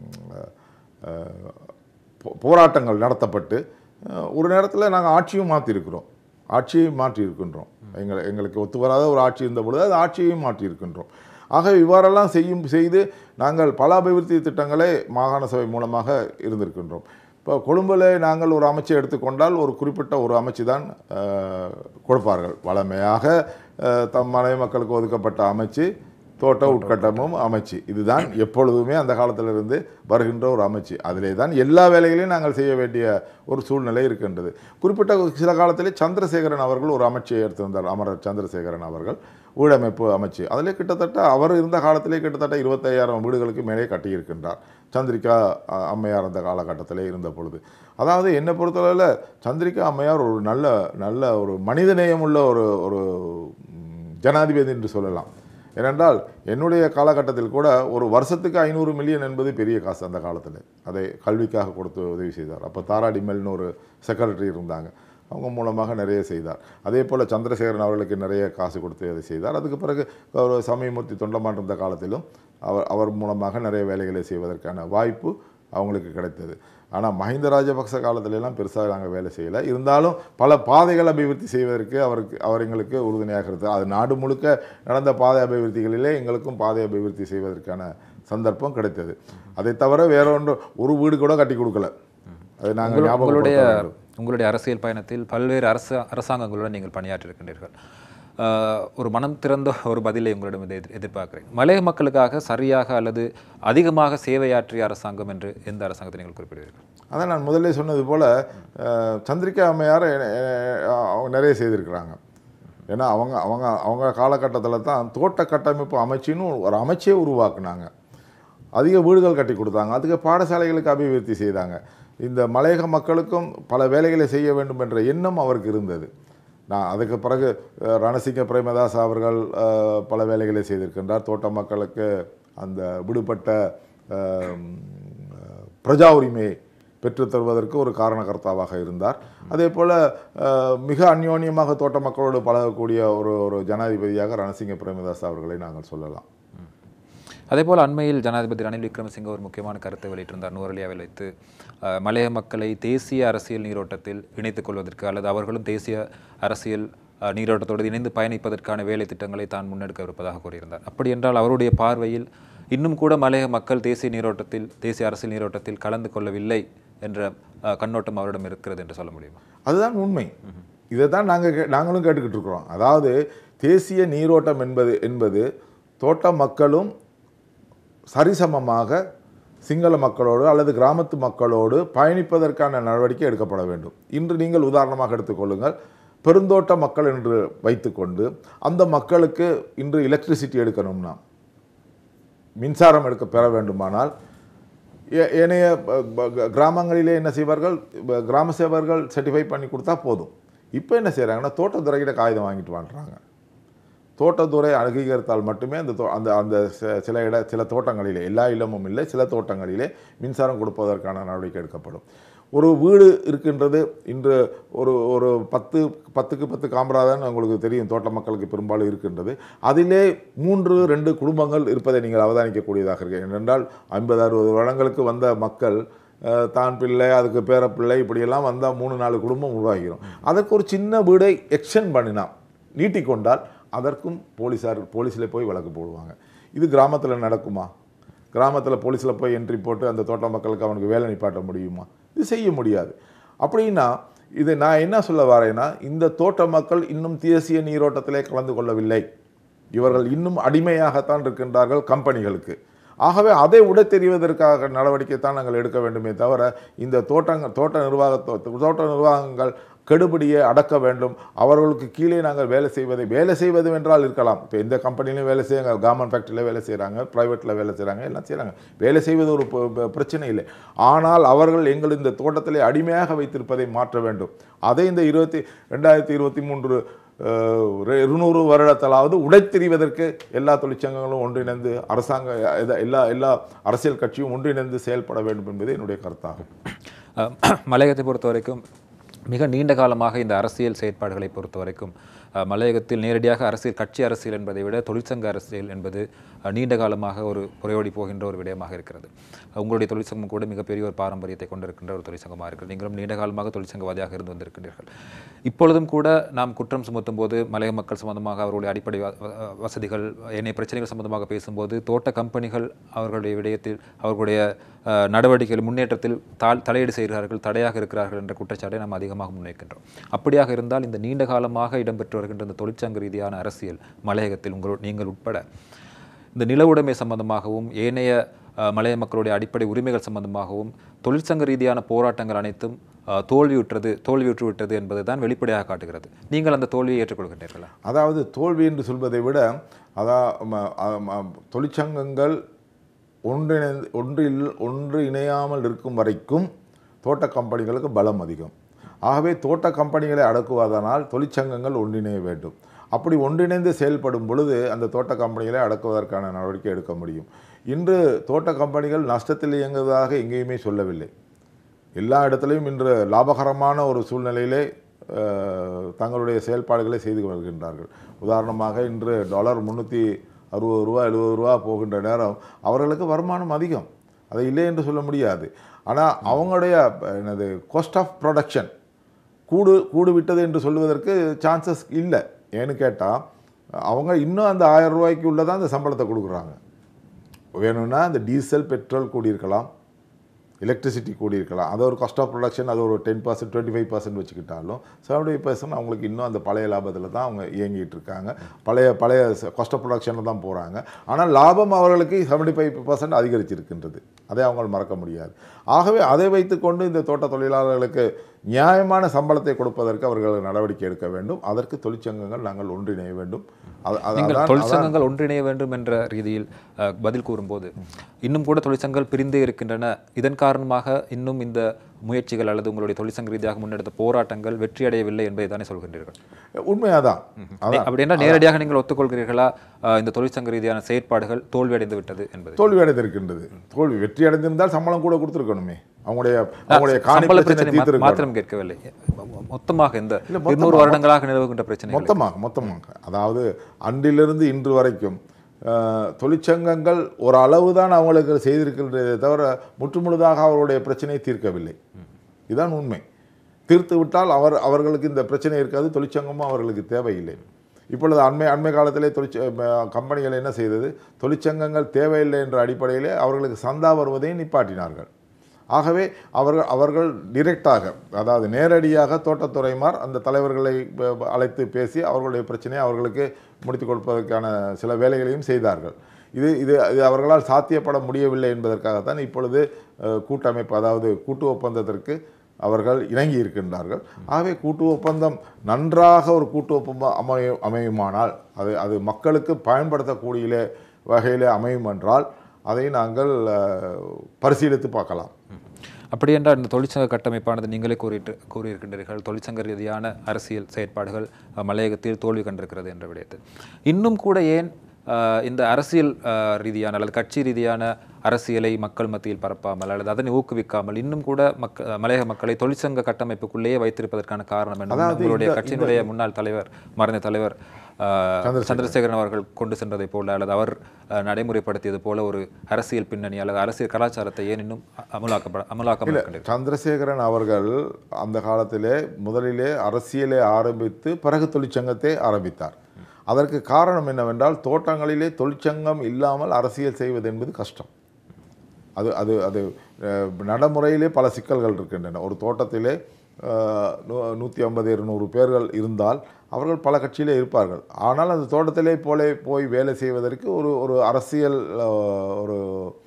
S2: அஹ், போ- போராட்டங்கள் நடத்தப்பட்டு அஹ், ஒரு நேரத்தில் நாங்கள் ஆட்சியும் மாற்றிருக்கிறோம் ஆட்சியை மாற்றி இருக்கின்றோம் எங்களை எங்களுக்கு ஒத்து வராத ஒரு ஆட்சி இருந்த பொழுது அது ஆட்சியையும் மாற்றி இருக்கின்றோம் ஆக இவ்வாறெல்லாம் செய்யும் செய்து நாங்கள் பல அபிவிருத்தி திட்டங்களை மாகாண சபை மூலமாக இருந்திருக்கின்றோம் இப்போ கொழும்பில் நாங்கள் ஒரு அமைச்சை எடுத்துக்கொண்டால் ஒரு குறிப்பிட்ட ஒரு அமைச்சு தான் அஹ், கொடுப்பார்கள் வளமையாக அஹ், தம் மனைவி மக்களுக்கு ஒதுக்கப்பட்ட அமைச்சு தோட்ட உட்கட்டமும் அமைச்சு இதுதான் எப்பொழுதுமே அந்த காலத்திலிருந்து வருகின்ற ஒரு அமைச்சு அதிலே தான் எல்லா வேலைகளையும் நாங்கள் செய்ய வேண்டிய ஒரு சூழ்நிலை இருக்கின்றது குறிப்பிட்ட சில காலத்திலே சந்திரசேகரன் அவர்கள் ஒரு அமைச்சை எடுத்திருந்தார் அமரர் சந்திரசேகரன் அவர்கள் வீடமைப்பு அமைச்சு அதிலே கிட்டத்தட்ட அவர் இருந்த காலத்திலே கிட்டத்தட்ட இருபத்தையாயிரம் வீடுகளுக்கு மேலே கட்டியிருக்கின்றார் சந்திரிகா அ, அம்மையார் அந்த காலகட்டத்திலே இருந்த பொழுது அதாவது என்னை பொறுத்தளவில் சந்திரிகா அம்மையார் ஒரு நல்ல நல்ல ஒரு மனிதநேயமுள்ள ஒரு ஒரு ம், ஜனாதிபதி என்று சொல்லலாம் ஏனென்றால் என்னுடைய காலகட்டத்தில் கூட ஒரு வருஷத்துக்கு ஐநூறு மில்லியன் என்பது பெரிய காசு அந்த காலத்தில் அதை கல்விக்காக கொடுத்து உதவி செய்தார் அப்போ தாரா டிமெல்னு ஒரு செக்ரட்டரி இருந்தாங்க அவங்க மூலமாக நிறைய செய்தார் அதே போல் சந்திரசேகரன் அவர்களுக்கு நிறைய காசு கொடுத்து அதை செய்தார் அதுக்கு பிறகு ஒரு சமயமூர்த்தி தொண்டமான் இருந்த காலத்திலும் அவர் அவர் மூலமாக நிறைய வேலைகளை செய்வதற்கான வாய்ப்பு அவங்களுக்கு கிடைத்தது ஆனால் மஹிந்த ராஜபக்ச காலத்துல எல்லாம் பெருசாக நாங்கள் வேலை செய்யலை இருந்தாலும் பல பாதைகள் அபிவிருத்தி செய்வதற்கு அவருக்கு அவர் எங்களுக்கு உறுதுணையாக இருந்தார் அது நாடு முழுக்க நடந்த பாதை அபிவிருத்திகளிலே எங்களுக்கும் பாதை அபிவிருத்தி செய்வதற்கான சந்தர்ப்பம் கிடைத்தது அதை தவிர வேற ஒன்று ஒரு வீடு கூட கட்டி கொடுக்கல அது நாங்கள்
S1: உங்களு- உங்களுடைய
S2: ஞாபகப்படுத்த வேண்டும்.
S1: உங்களுடைய அரசியல் பயணத்தில் பல்வேறு அரசு அரசாங்கங்களுடன் நீங்கள் பணியாற்றியிருக்கின்றீர்கள் ஆஹ், ஒரு மனம் திறந்த ஒரு பதிலை உங்களிடம் எதிர் எதிர்பார்க்கிறேன் மலைய மக்களுக்காக சரியாக அல்லது அதிகமாக சேவையாற்றிய அரசாங்கம் என்று எந்த அரசாங்கத்தை நீங்கள் குறிப்பிடுவீர்கள்
S2: அதான் நான் முதல்ல சொன்னது போல் சந்திரிகா அம்மையார் எ- எ- அவங்க நிறைய செய்திருக்கிறாங்க ஏன்னா அவங்க அவங்க அவங்க காலகட்டத்தில் தான் தோட்ட கட்டமைப்பு அமைச்சின்னு ஒரு அமைச்சே உருவாக்குனாங்க அதிக வீடுகள் கட்டி கொடுத்தாங்க அதுக்கு பாடசாலைகளுக்கு அபிவிருத்தி செய்தாங்க இந்த மலையக மக்களுக்கும் பல வேலைகளை செய்ய வேண்டும் என்ற எண்ணம் அவருக்கு இருந்தது நான் அதுக்கு பிறகு அஹ், ரணசிங்க பிரேமதாஸ் அவர்கள் அஹ், பல வேலைகளை செய்திருக்கின்றார் தோட்ட மக்களுக்கு அந்த விடுபட்ட அஹ், பிரஜா உரிமையை பெற்றுத் தருவதற்கு ஒரு காரணகர்த்தாவாக இருந்தார் அதே போல் மிக அந்யோன்யமாக தோட்ட மக்களோடு பழகக்கூடிய ஒரு ஒரு ஜனாதிபதியாக ரணசிங்க பிரேமதாஸ் அவர்களை நாங்கள் சொல்லலாம்
S1: அதேபோல் அண்மையில் ஜனாதிபதி ரணில் விக்ரமசிங்க ஒரு முக்கியமான கருத்தை வெளியிட்டிருந்தார் நூறலியாவில் வைத்து அஹ், மலைய மக்களை தேசிய அரசியல் நீரோட்டத்தில் இணைத்துக் கொள்வதற்கு அல்லது அவர்களும் தேசிய அரசியல் அஹ், நீரோட்டத்தோடு இணைந்து பயணிப்பதற்கான வேலை திட்டங்களை தான் முன்னெடுக்கவிருப்பதாக கூறியிருந்தார் அப்படி என்றால் அவருடைய பார்வையில் இன்னும் கூட மலைய மக்கள் தேசிய நீரோட்டத்தில் தேசிய அரசியல் நீரோட்டத்தில் கலந்து கொள்ளவில்லை என்ற அஹ், கண்ணோட்டம் அவரிடம் இருக்கிறது என்று சொல்ல முடியுமா
S2: அதுதான் உண்மை இதை தான் நாங்கள் நாங்களும் கேட்டுக்கிட்டு இருக்கிறோம் அதாவது தேசிய நீரோட்டம் என்பது என்பது தோட்ட மக்களும் சரிசமமாக சிங்கள மக்களோடு அல்லது கிராமத்து மக்களோடு பயணிப்பதற்கான நடவடிக்கை எடுக்கப்பட வேண்டும் இன்று நீங்கள் உதாரணமாக எடுத்துக்கொள்ளுங்கள் பெருந்தோட்ட மக்கள் என்று வைத்துக்கொண்டு அந்த மக்களுக்கு இன்று எலக்ட்ரிசிட்டி எடுக்கணும்னா மின்சாரம் எடுக்க பெற வேண்டுமானால் ஏ- ஏனைய ப- ப- கிராமங்களிலே என்ன செய்வார்கள் ப- கிராம சேவர்கள் சர்டிஃபை பண்ணி கொடுத்தா போதும் இப்போ என்ன செய்கிறாங்கன்னா தோட்டத்துறைகிட்ட காகிதம் வாங்கிட்டு வாழ்றாங்க தோட்டத்துறை அங்கீகரித்தால் மட்டுமே அந்த தோ- அந்த அந்த ச- சில இட சில தோட்டங்களிலே எல்லா இல்லமும் இல்லை சில தோட்டங்களிலே மின்சாரம் கொடுப்பதற்கான நடவடிக்கை எடுக்கப்படும் ஒரு வீடு இருக்கின்றது இன்று ஒரு ஒரு பத்து பத்துக்கு பத்து காமராதான் உங்களுக்கு தெரியும் தோட்ட மக்களுக்கு பெரும்பாலும் இருக்கின்றது அதிலே மூன்று ரெண்டு குடும்பங்கள் இருப்பதை நீங்கள் அவதானிக்கக்கூடியதாக இருக்கு ஏனென்றால் ஐம்பது அறுபது வருடங்களுக்கு வந்த மக்கள் அஹ், தான் பிள்ளை அதுக்கு பேர பிள்ளை இப்படியெல்லாம் வந்தால் மூணு நாலு குடும்பம் உருவாகிரும் அதற்கு ஒரு சின்ன வீடை எக்ஸ்டெண்ட் பண்ணினா நீட்டிக்கொண்டால் அதற்கும் போலீஸார் போலீஸில் போய் வழக்கு போடுவாங்க இது கிராமத்தில் நடக்குமா கிராமத்தில் போலீஸில் போய் என்ட்ரி போட்டு அந்த தோட்ட மக்களுக்கு அவனுக்கு வேலை நிப்பாட்ட முடியுமா இது செய்ய முடியாது அப்படின்னா இது நான் என்ன சொல்ல வரேன்னா இந்த தோட்ட மக்கள் இன்னும் தேசிய நீரோட்டத்திலே கலந்து கொள்ளவில்லை இவர்கள் இன்னும் அடிமையாகத்தான் இருக்கின்றார்கள் கம்பெனிகளுக்கு ஆகவே அதை உட தெரிவதற்காக நடவடிக்கை தான் நாங்கள் எடுக்க வேண்டுமே தவிர இந்த தோட்டங்கள் தோட்ட நிர்வாக தோட்ட நிர்வாகங்கள் கெடுபிடியை அடக்க வேண்டும் அவர்களுக்கு கீழே நாங்கள் வேலை செய்வதை வேலை செய்வது என்றால் இருக்கலாம் இப்போ எந்த கம்பெனிலையும் வேலை செய்யுங்க கவர்மெண்ட் ஃபேக்ட்ரியில் வேலை செய்கிறாங்க ப்ரைவேட்டில் வேலை செய்கிறாங்க எல்லாம் செய்கிறாங்க வேலை செய்வது ஒரு ப- ப- பிரச்சனை இல்லை ஆனால் அவர்கள் எங்கள் இந்த தோட்டத்திலே அடிமையாக வைத்திருப்பதை மாற்ற வேண்டும் அதை இந்த இருபத்தி ரெண்டாயிரத்தி இருபத்தி மூன்று அஹ், ஒரு இருநூறு வருடத்திலாவது உடைத்தெறிவதற்கு எல்லா தொழிற்சங்கங்களும் ஒன்றிணைந்து அரசாங்க இத- எல்லா எல்லா அரசியல் கட்சியும் ஒன்றிணைந்து செயல்பட வேண்டும் என்பது என்னுடைய கருத்தாகும்
S1: அஹ், மலையகத்தை பொறுத்த வரைக்கும் மிக நீண்ட காலமாக இந்த அரசியல் செயற்பாடுகளை பொறுத்த வரைக்கும் அஹ், மலையகத்தில் நேரடியாக அரசியல் கட்சி அரசியல் என்பதை விட தொழிற்சங்க அரசியல் என்பது அஹ், நீண்ட காலமாக ஒரு புறையோடி போகின்ற ஒரு விடயமாக இருக்கிறது அஹ், உங்களுடைய தொழிற்சங்கம் கூட மிகப்பெரிய ஒரு பாரம்பரியத்தை கொண்டிருக்கின்ற ஒரு தொழிற்சங்கமாக இருக்கிறது நீங்களும் நீண்ட காலமாக தொழிற்சங்கவாதியாக இருந்து வந்திருக்கின்றீர்கள் இப்பொழுதும் கூட நாம் குற்றம் சுமத்தும் போது மலைய மக்கள் சம்பந்தமாக அவர்களுடைய அடிப்படை வ- வ- வசதிகள் ஏனைய பிரச்சனைகள் சம்பந்தமாக பேசும்போது தோட்ட கம்பெனிகள் அவர்களுடைய விடயத்தில் அவர்களுடைய அஹ், நடவடிக்கைகள் முன்னேற்றத்தில் தாழ் தலையீடு செய்கிறார்கள் தடையாக இருக்கிறார்கள் என்ற குற்றச்சாட்டை நாம் அதிகமாக முன்வைக்கின்றோம் அப்படியாக இருந்தால் இந்த நீண்ட காலமாக இடம்பெற்று வருகின்ற இந்த தொழிற்சங்க ரீதியான அரசியல் மலையகத்தில் உங்களோட நீங்கள் உட்பட இந்த நில உடைமை சம்பந்தமாகவும் ஏனைய அஹ், மலைய மக்களுடைய அடிப்படை உரிமைகள் சம்பந்தமாகவும் தொழிற்சங்க ரீதியான போராட்டங்கள் அனைத்தும் அஹ், தோல்வியுற்றது தோல்வியுற்று விட்டது என்பது தான் வெளிப்படையாக காட்டுகிறது நீங்கள் அந்த தோல்வியை ஏற்றுக்கொள்கின்றீர்களா
S2: அதாவது தோல்வி என்று சொல்வதை விட அதா ம- அ- ம- தொழிற்சங்கங்கள் ஒன்றிணைந்து ஒன்றில் ஒன்று இணையாமல் இருக்கும் வரைக்கும் தோட்ட கம்பெனிகளுக்கு பலம் அதிகம் ஆகவே தோட்ட கம்பெனிகளை அடக்குவதனால் தொழிற்சங்கங்கள் ஒன்றிணைய வேண்டும் அப்படி ஒன்றிணைந்து செயல்படும் பொழுது அந்த தோட்ட கம்பெனிகளை அடக்குவதற்கான நடவடிக்கை எடுக்க முடியும் இன்று தோட்ட கம்பெனிகள் நஷ்டத்தில் இயங்குவதாக எங்கேயுமே சொல்லவில்லை எல்லா இடத்துலையும் இன்று லாபகரமான ஒரு சூழ்நிலையிலே அஹ், தங்களுடைய செயல்பாடுகளை செய்து வருகின்றார்கள் உதாரணமாக இன்று டாலர் முந்நூற்றி அறுபது ரூபா எழுபது ரூபா போகின்ற நேரம் அவர்களுக்கு வருமானம் அதிகம் அதை இல்லை என்று சொல்ல முடியாது ஆனால் அவங்களுடைய என்னது காஸ்ட் ஆஃப் ப்ரொடக்ஷன் கூடு கூடு விட்டது என்று சொல்வதற்கு சான்சஸ் இல்லை ஏன்னு கேட்டால் அவங்க இன்னும் அந்த ஆயிரம் ரூபாய்க்கு உள்ளதான் அந்த சம்பளத்தை கொடுக்குறாங்க வேணும்னா அந்த டீசல் பெட்ரோல் கூடியிருக்கலாம் எலக்ட்ரிசிட்டி கூடியிருக்கலாம் அது ஒரு காஸ்ட் ஆஃப் ப்ரொடக்ஷன் அது ஒரு ten percent twenty five percent வச்சுக்கிட்டாலும் செவன்டி ஃபைவ் பர்சன்ட் அவங்களுக்கு இன்னும் அந்த பழைய லாபத்தில் தான் அவங்க இயங்கிட்டு இருக்காங்க பழைய பழைய காஸ்ட் ஆஃப் ப்ரொடக்ஷனில் தான் போகிறாங்க ஆனால் லாபம் அவர்களுக்கு செவன்டி ஃபைவ் பர்சன்ட் அதிகரிச்சிருக்கின்றது அதை அவங்க மறக்க முடியாது ஆகவே அதை வைத்துக்கொண்டு இந்த தோட்ட தொழிலாளர்களுக்கு நியாயமான சம்பளத்தை கொடுப்பதற்கு அவர்கள் நடவடிக்கை எடுக்க வேண்டும் அதற்கு தொழிற்சங்கங்கள் நாங்கள் ஒன்றிணைய வேண்டும் அது- அது-
S1: நீங்கள்
S2: அதான்-
S1: தொழிற்சங்கங்கள் ஒன்றிணைய வேண்டும் என்ற ரீதியில் அஹ், பதில் கூறும்போது இன்னும் கூட தொழிற்சங்கங்கள் பிரிந்தே இருக்கின்றன இதன் காரணமாக இன்னும் இந்த முயற்சிகள் அல்லது உங்களுடைய தொழிற்சங்க ரீதியாக முன்னெடுத்த போராட்டங்கள் வெற்றியடையவில்லை என்பதை தானே சொல்கின்றீர்கள்
S2: உண்மையாதான் அதான்
S1: அப்படி என்றால் நேரடியாக நீங்கள் ஒத்துக்கொள்கிறீர்களா அஹ், இந்த தொழிற்சங்க ரீதியான செயற்பாடுகள் தோல்வியடைந்து விட்டது என்பது
S2: தோல்வி அடைந்திருக்கின்றது தோல்வி வெற்றி அடைந்திருந்தால் சம்பளம் கூட கொடுத்துருக்கணுமே அவங்களுடைய அவங்களுடைய காணி
S1: சம்பள
S2: பிரச்சனை
S1: பிரச்சனை மா-
S2: தீர்த்திருக்கணும்
S1: மாத்திரம் கேட்கவில்லை மொ- மொத்தமாக இந்த
S2: மொத்தமா-
S1: இருநூறு வருடங்களாக நிலவுகின்ற பிரச்சனை
S2: மொத்தமாக மொத்தமாக அதாவது அன்றிலிருந்து இன்று வரைக்கும் அஹ், தொழிற்சங்கங்கள் ஒரு அளவு தான் அவங்களுக்கு செய்திருக்கின்றதே தவிர முற்றுமுழுதாக அவர்களுடைய பிரச்சனையை தீர்க்கவில்லை இதுதான் உண்மை தீர்த்து விட்டால் அவர் அவர்களுக்கு இந்த பிரச்சனை இருக்காது தொழிற்சங்கமும் அவர்களுக்கு தேவையில்லை இப்பொழுது அண்மை அண்மை காலத்திலே தொழிற்ச ம- கம்பெனிகள் என்ன செய்தது தொழிற்சங்கங்கள் தேவையில்லை என்ற அடிப்படையிலே அவர்களுக்கு சந்தா வருவதையும் நிப்பாட்டினார்கள் ஆகவே அவர்கள் அவர்கள் டிரெக்டாக அதாவது நேரடியாக தோட்டத்துறைமார் அந்த தலைவர்களை ப- ப- அழைத்து பேசி அவர்களுடைய பிரச்சனையை அவர்களுக்கு முடித்து கொடுப்பதற்கான சில வேலைகளையும் செய்தார்கள் இது இது இது அவர்களால் சாத்தியப்பட முடியவில்லை என்பதற்காகத்தான் இப்பொழுது அஹ், கூட்டமைப்பு அதாவது கூட்டு ஒப்பந்தத்திற்கு அவர்கள் இணங்கி இருக்கின்றார்கள் ஆகவே கூட்டு ஒப்பந்தம் நன்றாக ஒரு கூட்டு ஒப்பந்தம் அமையும் அமையுமானால் அது அது மக்களுக்கு பயன்படுத்தக்கூடிய வகையில் அமையும் என்றால் அதை நாங்கள் அஹ், பரிசீலித்து பார்க்கலாம்
S1: அப்படி என்றால் இந்த தொழிற்சங்க கட்டமைப்பானது நீங்களே கூறிட்டு கூறியிருக்கின்றீர்கள் தொழிற்சங்க ரீதியான அரசியல் செயற்பாடுகள் அஹ், மலையகத்தில் தோல்வி கண்டிருக்கிறது என்ற விடயத்தில் இன்னும் கூட ஏன் அஹ், இந்த அரசியல் அஹ், ரீதியான அல்லது கட்சி ரீதியான அரசியலை மக்கள் மத்தியில் பரப்பாமல் அல்லது அதனை ஊக்குவிக்காமல் இன்னும் கூட மக்க மலையக மக்களை தொழிற்சங்க கட்டமைப்புக்குள்ளேயே வைத்திருப்பதற்கான காரணம் என்ன
S2: அதாவது
S1: உங்களுடைய
S2: இந்த-
S1: கட்சியினுடைய முன்னாள் தலைவர் மறைந்த தலைவர் அஹ், சந்திரசேகரன் அவர்கள் கொண்டு சென்றதை போல அல்லது அவர் அஹ், நடைமுறைப்படுத்தியது போல ஒரு அரசியல் பின்னணி அல்லது அரசியல் கலாச்சாரத்தை ஏன் இன்னும் அ- அமலாக்கப்பட அமலாக்கப்பட இருக்கின்றது?
S2: சந்திரசேகரன் அவர்கள் அந்த காலத்திலே முதலிலே அரசியலை ஆரம்பித்து பிறகு தொழிற்சங்கத்தை ஆரம்பித்தார் அதற்கு காரணம் என்னவென்றால் தோட்டங்களிலே தொழிற்சங்கம் இல்லாமல் அரசியல் செய்வது என்பது கஷ்டம் அது அது அது அஹ், நடைமுறையிலே பல சிக்கல்கள் இருக்கின்றன ஒரு தோட்டத்திலே அஹ், நூ- நூற்றி ஐம்பது இருநூறு பேர்கள் இருந்தால் அவர்கள் பல கட்சியிலே இருப்பார்கள் ஆனால் அந்த தோட்டத்திலே போலே போய் வேலை செய்வதற்கு ஒரு ஒரு அரசியல் அஹ், ஒரு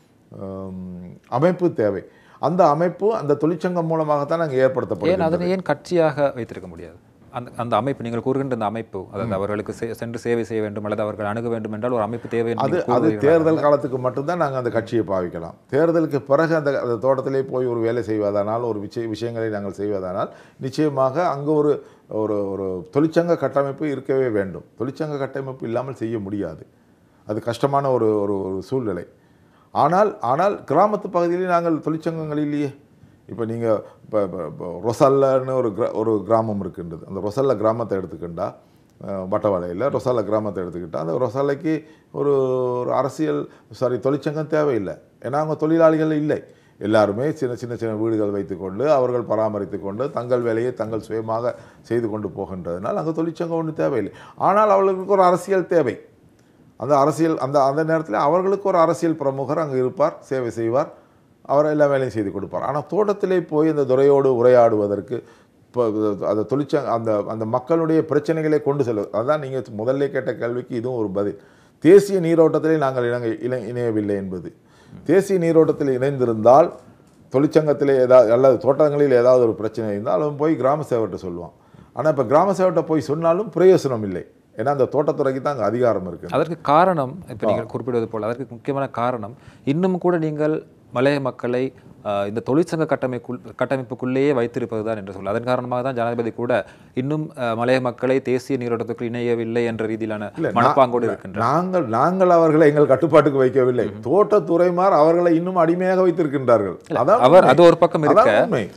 S2: ஹம், அமைப்பு தேவை அந்த அமைப்பு அந்த தொழிற்சங்கம் மூலமாகத்தான் அங்கே
S1: ஏன்
S2: ஏற்படுத்தப்படுகிறது
S1: அதனை ஏன் கட்சியாக வைத்திருக்க முடியாது அந்த அந்த அமைப்பு நீங்கள் கூறுகின்ற அந்த அமைப்பு அதாவது அவர்களுக்கு செ- சென்று சேவை செய்ய வேண்டும் அல்லது அவர்கள் அணுக வேண்டும் என்றால் ஒரு அமைப்பு தேவை என்று
S2: அது
S1: நீங்கள்
S2: அது
S1: கூறுகிறீர்களா?
S2: தேர்தல் காலத்துக்கு மட்டும்தான் நாங்கள் அந்த கட்சியை பாவிக்கலாம் தேர்தலுக்கு பிறகு அந்த அந்த தோட்டத்திலே போய் ஒரு வேலை செய்வதானால் ஒரு விஷய விஷயங்களை நாங்கள் செய்வதானால் நிச்சயமாக அங்கே ஒரு ஒரு ஒரு தொழிற்சங்க கட்டமைப்பு இருக்கவே வேண்டும் தொழிற்சங்க கட்டமைப்பு இல்லாமல் செய்ய முடியாது அது கஷ்டமான ஒரு ஒரு ஒரு சூழ்நிலை ஆனால் ஆனால் கிராமத்து பகுதியிலே நாங்கள் தொழிற்சங்கங்கள் இல்லையே இப்போ நீங்கள் இப்போ இப்போ ரொசல்லன்னு ஒரு கிரா ஒரு கிராமம் இருக்கின்றது அந்த ரொசல்ல கிராமத்தை எடுத்துக்கிட்டா அஹ், வட்டவளையில் ரொசல்ல கிராமத்தை எடுத்துக்கிட்டா அந்த ரொசல்லைக்கு ஒரு ஒரு அரசியல் சாரி தொழிற்சங்கம் தேவையில்லை ஏன்னா அவங்க தொழிலாளிகள் இல்லை எல்லாருமே சின்ன சின்ன சின்ன வீடுகள் வைத்துக்கொண்டு அவர்கள் பராமரித்து கொண்டு தங்கள் வேலையை தங்கள் சுயமாக செய்து கொண்டு போகின்றதுனால் அங்கே தொழிற்சங்கம் ஒன்றும் தேவையில்லை ஆனால் அவர்களுக்கு ஒரு அரசியல் தேவை அந்த அரசியல் அந்த அந்த நேரத்தில் அவர்களுக்கு ஒரு அரசியல் பிரமுகர் அங்கே இருப்பார் சேவை செய்வார் அவர் எல்லா வேலையும் செய்து கொடுப்பார் ஆனால் தோட்டத்திலே போய் அந்த துறையோடு உரையாடுவதற்கு இப்போ அந்த தொழிற்சங்க அந்த அந்த மக்களுடைய பிரச்சனைகளை கொண்டு செல்வது அதான் நீங்கள் முதல்ல கேட்ட கேள்விக்கு இதுவும் ஒரு பதில் தேசிய நீரோட்டத்திலே நாங்கள் இணங்க இணை இணையவில்லை என்பது தேசிய நீரோட்டத்தில் இணைந்திருந்தால் தொழிற்சங்கத்திலே ஏதாவது அல்லது தோட்டங்களில் ஏதாவது ஒரு பிரச்சனை இருந்தால் அவன் போய் கிராம சேவர்கிட்ட சொல்லுவான் ஆனால் இப்போ கிராம சேவர்கிட்ட போய் சொன்னாலும் பிரயோசனம் இல்லை ஏன்னா அந்த தோட்டத்துறைக்கு தான் அங்கே அதிகாரம் இருக்குது
S1: அதற்கு காரணம் இப்போ நீங்கள் குறிப்பிடுவது போல அதற்கு முக்கியமான காரணம் இன்னும் கூட நீங்கள் மலைய மக்களை ஆஹ், இந்த தொழிற்சங்க கட்டமைக்குள் கட்டமைப்புக்குள்ளேயே வைத்திருப்பது தான் என்று சொல்ல அதன் காரணமாக தான் ஜனாதிபதி கூட இன்னும் ஆஹ், மலைய மக்களை தேசிய நீரோட்டத்துக்கு இணையவில்லை என்ற ரீதியிலான மனப்பாங்கோடு இருக்கின்றார்
S2: நாங்கள் நாங்கள் அவர்களை எங்கள் கட்டுப்பாட்டுக்கு வைக்கவில்லை தோட்டத்துறைமார் அவர்களை இன்னும் அடிமையாக வைத்திருக்கின்றார்கள் அதான்
S1: அவர்
S2: உண்மை.
S1: அது ஒரு பக்கம் இருக்க
S2: அதான் உண்மை.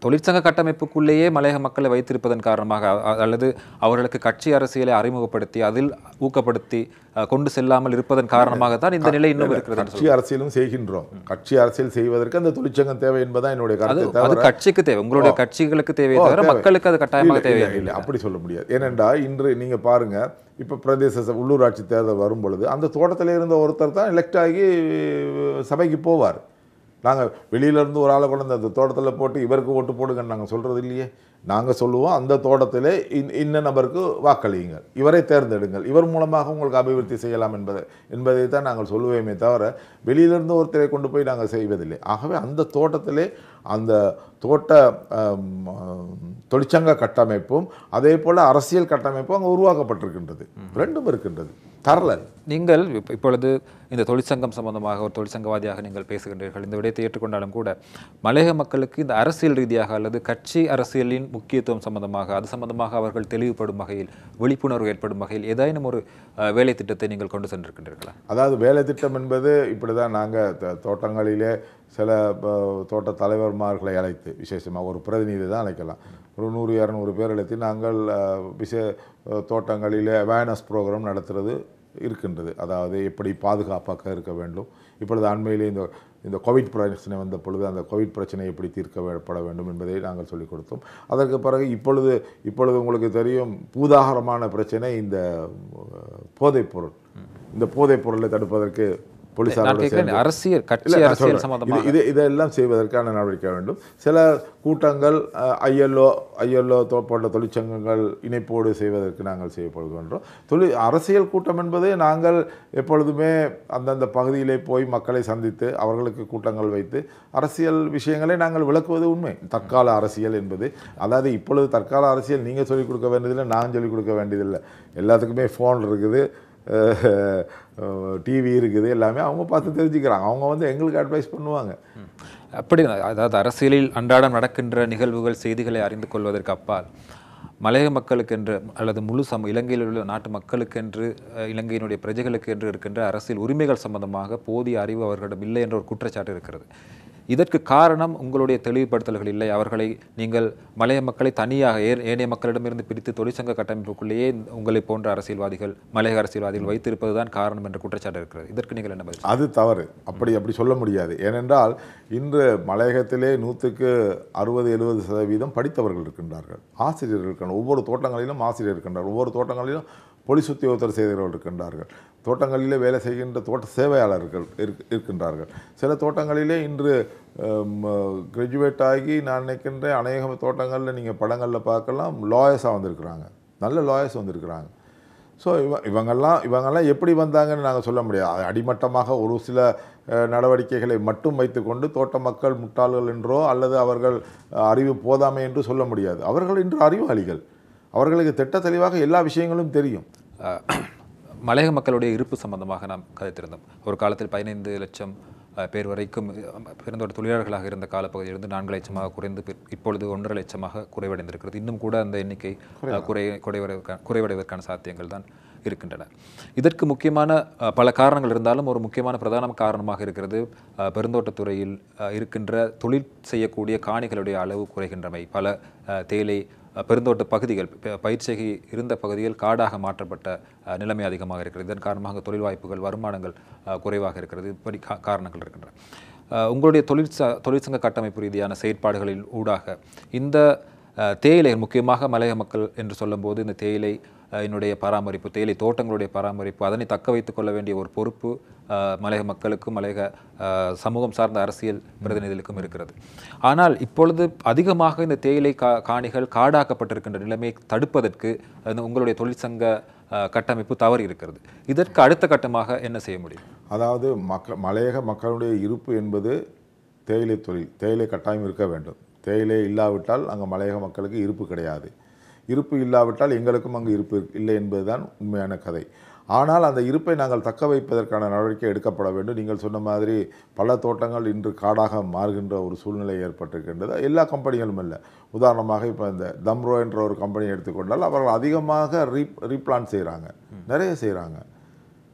S1: தொழிற்சங்க கட்டமைப்புக்குள்ளேயே மலையக மக்களை வைத்திருப்பதன் காரணமாக அ- அ- அல்லது அவர்களுக்கு கட்சி அரசியலை அறிமுகப்படுத்தி அதில் ஊக்கப்படுத்தி அஹ், கொண்டு செல்லாமல் இருப்பதன் காரணமாக தான் இந்த நிலை இன்னும் இருக்கிறது
S2: கட்சி அரசியலும் செய்கின்றோம் கட்சி அரசியல் செய்வதற்கு அந்த தொழிற்சங்கம் தேவை என்பதுதான் என்னுடைய
S1: அது
S2: கருத்தை
S1: அது
S2: தவிர
S1: கட்சிக்கு தேவை உங்களுடைய கட்சிகளுக்கு தேவையே
S2: ஓ,
S1: தவிர
S2: தேவை.
S1: மக்களுக்கு அது கட்டாயமாக
S2: இல்ல,
S1: தேவை
S2: இல்ல, இல்ல, அப்படி சொல்ல முடியாது ஏனென்றால் இன்று நீங்க பாருங்க இப்ப பிரதேச சபை, உள்ளூராட்சி தேர்தல் வரும் பொழுது அந்த தோட்டத்தில் இருந்த ஒருத்தர் தான் எலெக்ட் ஆகி சபைக்கு போவார் நாங்க வெளியில இருந்து ஒரு ஆளை கொண்டு வந்து அந்த தோட்டத்தில் போட்டு இவருக்கு ஓட்டு போடுங்கன்னு நாங்க சொல்றது இல்லையே நாங்க சொல்லுவோம் அந்த தோட்டத்திலே இன் இன்ன நபருக்கு வாக்களியுங்கள் இவரை தேர்ந்தெடுங்கள் இவர் மூலமாக உங்களுக்கு அபிவிருத்தி செய்யலாம் என்பதை என்பதை தான் நாங்கள் சொல்லுவோமே தவிர வெளியிலிருந்து ஒருத்தரை கொண்டு போய் நாங்கள் செய்வதில்லை ஆகவே அந்த தோட்டத்திலே அந்த தோட்ட ஆம், ஆம், தொழிற்சங்க கட்டமைப்பும் அதே போல அரசியல் கட்டமைப்பும் அங்கே உருவாக்கப்பட்டிருக்கின்றது ரெண்டும் இருக்கின்றது தரலல்
S1: நீங்கள் இப்ப- இப்பொழுது இந்த தொழிற்சங்கம் சம்பந்தமாக ஒரு தொழிற்சங்கவாதியாக நீங்கள் பேசுகின்றீர்கள் இந்த விடயத்தை ஏற்றுக்கொண்டாலும் கூட மலையக மக்களுக்கு இந்த அரசியல் ரீதியாக அல்லது கட்சி அரசியலின் முக்கியத்துவம் சம்பந்தமாக அது சம்பந்தமாக அவர்கள் தெளிவுபடும் வகையில் விழிப்புணர்வு ஏற்படும் வகையில் ஏதாயினும் ஒரு அஹ், வேலை திட்டத்தை நீங்கள் கொண்டு சென்றிருக்கின்றீர்களா
S2: அதாவது வேலை திட்டம் என்பது இப்படி தான் நாங்கள் தோட்டங்களிலே சில அஹ், தோட்ட தலைவர்மார்களை அழைத்து விசேஷமாக ஒரு பிரதிநிதி தான் அழைக்கலாம் ஒரு நூறு இரநூறு பேர் அழைத்து நாங்கள் அஹ், விசே அஹ், தோட்டங்களிலே அவேர்னஸ் ப்ரோக்ராம் நடத்துறது இருக்கின்றது அதாவது எப்படி பாதுகாப்பாக இருக்க வேண்டும் இப்பொழுது அண்மையிலே இந்த இந்த கோவிட் பிரச்சனை வந்த பொழுது அந்த கோவிட் பிரச்சனை எப்படி தீர்க்கப்பட வேண்டும் என்பதை நாங்கள் சொல்லிக் கொடுத்தோம் அதற்கு பிறகு இப்பொழுது இப்பொழுது உங்களுக்கு தெரியும் பூதாகரமான பிரச்சனை இந்த அஹ், போதைப் பொருள் இந்த போதைப் பொருளை தடுப்பதற்கு
S1: நான்
S2: போலீசாரோட
S1: கேட்கிறேன்
S2: சேர்ந்து
S1: அரசியல் கட்சி
S2: இல்ல, நான்
S1: அரசியல்
S2: சொல்றேன்.
S1: சம்பந்தமாக
S2: இது இது- இதெல்லாம் செய்வதற்கான நடவடிக்கை வேண்டும் சில கூட்டங்கள் ஐஎல்ஓ ஐஎல்ஓ போன்ற தொழிற்சங்கங்கள் இணைப்போடு செய்வதற்கு நாங்கள் செய்யப்படுகின்றோம் தொழில் அரசியல் கூட்டம் என்பது நாங்கள் எப்பொழுதுமே அந்தந்த பகுதியிலே போய் மக்களை சந்தித்து அவர்களுக்கு கூட்டங்கள் வைத்து அரசியல் விஷயங்களை நாங்கள் விளக்குவது உண்மை தற்கால அரசியல் என்பது அதாவது இப்பொழுது தற்கால அரசியல் நீங்கள் சொல்லிக் கொடுக்க வேண்டியதில்லை நான் சொல்லிக் கொடுக்க வேண்டியதில்லை எல்லாத்துக்குமே ஃபோன் இருக்குது டிவி இருக்குது எல்லாமே அவங்க பார்த்து தெரிஞ்சுக்கிறாங்க அவங்க வந்து எங்களுக்கு அட்வைஸ் பண்ணுவாங்க
S1: அப்படி அதாவது அரசியலில் அன்றாடம் நடக்கின்ற நிகழ்வுகள் செய்திகளை அறிந்து கொள்வதற்கு அப்பால் மலைய மக்களுக்கென்று அல்லது முழு சம இலங்கையில் உள்ள நாட்டு மக்களுக்கென்று அஹ், இலங்கையினுடைய பிரஜைகளுக்கு என்று இருக்கின்ற அரசியல் உரிமைகள் சம்பந்தமாக போதிய அறிவு அவர்களிடம் இல்லை என்ற ஒரு குற்றச்சாட்டு இருக்கிறது இதற்கு காரணம் உங்களுடைய தெளிவுபடுத்தல்கள் இல்லை அவர்களை நீங்கள் மலைய மக்களை தனியாக ஏ ஏனைய மக்களிடமிருந்து பிரித்து தொழிற்சங்க கட்டமைப்புக்குள்ளேயே உங்களை போன்ற அரசியல்வாதிகள் மலையக அரசியல்வாதிகள் வைத்திருப்பதுதான் காரணம் என்ற குற்றச்சாட்டு இருக்கிறது இதற்கு நீங்கள் என்ன பதில்
S2: அது தவறு அப்படி அப்படி சொல்ல முடியாது ஏனென்றால் இன்று மலையகத்திலே நூற்றுக்கு அறுபது எழுபது சதவீதம் படித்தவர்கள் இருக்கின்றார்கள் ஆசிரியர்கள் இருக்கின்றனர் ஒவ்வொரு தோட்டங்களிலும் ஆசிரியர் இருக்கின்றார் ஒவ்வொரு தோட்டங்களிலும் போலீஸ் உத்தியோகத்தர் செய்தவர்கள் இருக்கின்றார்கள் தோட்டங்களிலே வேலை செய்கின்ற தோட்ட சேவையாளர்கள் இருக்- இருக்கின்றார்கள் சில தோட்டங்களிலே இன்று கிராஜுவேட் ஆகி நான் நினைக்கின்றேன் அநேக தோட்டங்களில் நீங்கள் படங்களில் பார்க்கலாம் லாயர்ஸாக வந்திருக்கிறாங்க நல்ல லாயர்ஸ் வந்திருக்கிறாங்க ஸோ இவ இவங்கெல்லாம் இவங்கெல்லாம் எப்படி வந்தாங்கன்னு நாங்கள் சொல்ல முடியாது அது அடிமட்டமாக ஒரு சில அஹ், நடவடிக்கைகளை மட்டும் வைத்துக்கொண்டு தோட்ட மக்கள் முட்டாள்கள் என்றோ அல்லது அவர்கள் அஹ், அறிவு போதாமை என்று சொல்ல முடியாது அவர்கள் இன்று அறிவாளிகள் அவர்களுக்கு திட்ட தெளிவாக எல்லா விஷயங்களும் தெரியும்
S1: அஹ், மலையக மக்களுடைய இருப்பு சம்பந்தமாக நாம் கதைத்திருந்தோம் ஒரு காலத்தில் பதினைந்து லட்சம் அஹ், பேர் வரைக்கும் அஹ், பெருந்தோட்ட தொழிலாளர்களாக இருந்த காலப்பகுதியிலிருந்து நான்கு லட்சமாக குறைந்து பிற்- இப்பொழுது ஒன்றரை லட்சமாக குறைவடைந்திருக்கிறது இன்னும் கூட அந்த எண்ணிக்கை அஹ், குறை குறைவடைவதற்கான குறைவடைவதற்கான சாத்தியங்கள் தான் இருக்கின்றன இதற்கு முக்கியமான அஹ், பல காரணங்கள் இருந்தாலும் ஒரு முக்கியமான பிரதான காரணமாக இருக்கிறது அஹ், பெருந்தோட்டத்துறையில் அஹ், இருக்கின்ற தொழில் செய்யக்கூடிய காணிகளுடைய அளவு குறைகின்றமை பல அஹ், தேயிலை அஹ், பெருந்தோட்ட பகுதிகள் ப- பயிர்ச்செய்கை இருந்த பகுதிகள் காடாக மாற்றப்பட்ட அஹ், நிலைமை அதிகமாக இருக்கிறது இதன் காரணமாக தொழில் வாய்ப்புகள் வருமானங்கள் அஹ், குறைவாக இருக்கிறது இப்படி கா- காரணங்கள் இருக்கின்றன அஹ், உங்களுடைய தொழிற்ச தொழிற்சங்க கட்டமைப்பு ரீதியான செயற்பாடுகளில் ஊடாக இந்த அஹ், தேயிலை முக்கியமாக மலையக மக்கள் என்று சொல்லும்போது இந்த தேயிலை அஹ், என்னுடைய பராமரிப்பு தேயிலை தோட்டங்களுடைய பராமரிப்பு அதனை தக்க வைத்துக் கொள்ள வேண்டிய ஒரு பொறுப்பு அஹ், மலையக மக்களுக்கும் மலையக அஹ், சமூகம் சார்ந்த அரசியல் பிரதிநிதிகளுக்கும் இருக்கிறது ஆனால் இப்பொழுது அதிகமாக இந்த தேயிலை கா காணிகள் காடாக்கப்பட்டிருக்கின்ற நிலைமையை தடுப்பதற்கு அந்த உங்களுடைய தொழிற்சங்க அஹ், கட்டமைப்பு தவறி இருக்கிறது இதற்கு அடுத்த கட்டமாக என்ன செய்ய முடியும்
S2: அதாவது மக்க மலையக மக்களுடைய இருப்பு என்பது தேயிலை தொழில் தேயிலை கட்டாயம் இருக்க வேண்டும் தேயிலை இல்லாவிட்டால் அங்கே மலையக மக்களுக்கு இருப்பு கிடையாது இருப்பு இல்லாவிட்டால் எங்களுக்கும் அங்கு இருப்பு இருக்- இல்லை என்பதுதான் உண்மையான கதை ஆனால் அந்த இருப்பை நாங்கள் தக்க வைப்பதற்கான நடவடிக்கை எடுக்கப்பட வேண்டும் நீங்கள் சொன்ன மாதிரி பல தோட்டங்கள் இன்று காடாக மாறுகின்ற ஒரு சூழ்நிலை ஏற்பட்டிருக்கின்றது எல்லா கம்பெனிகளும் இல்லை உதாரணமாக இப்போ இந்த தம்ரோ என்ற ஒரு கம்பெனி எடுத்துக்கொண்டால் அவர்கள் அதிகமாக ரீ ரீப்ளான் செய்கிறாங்க நிறைய செய்கிறாங்க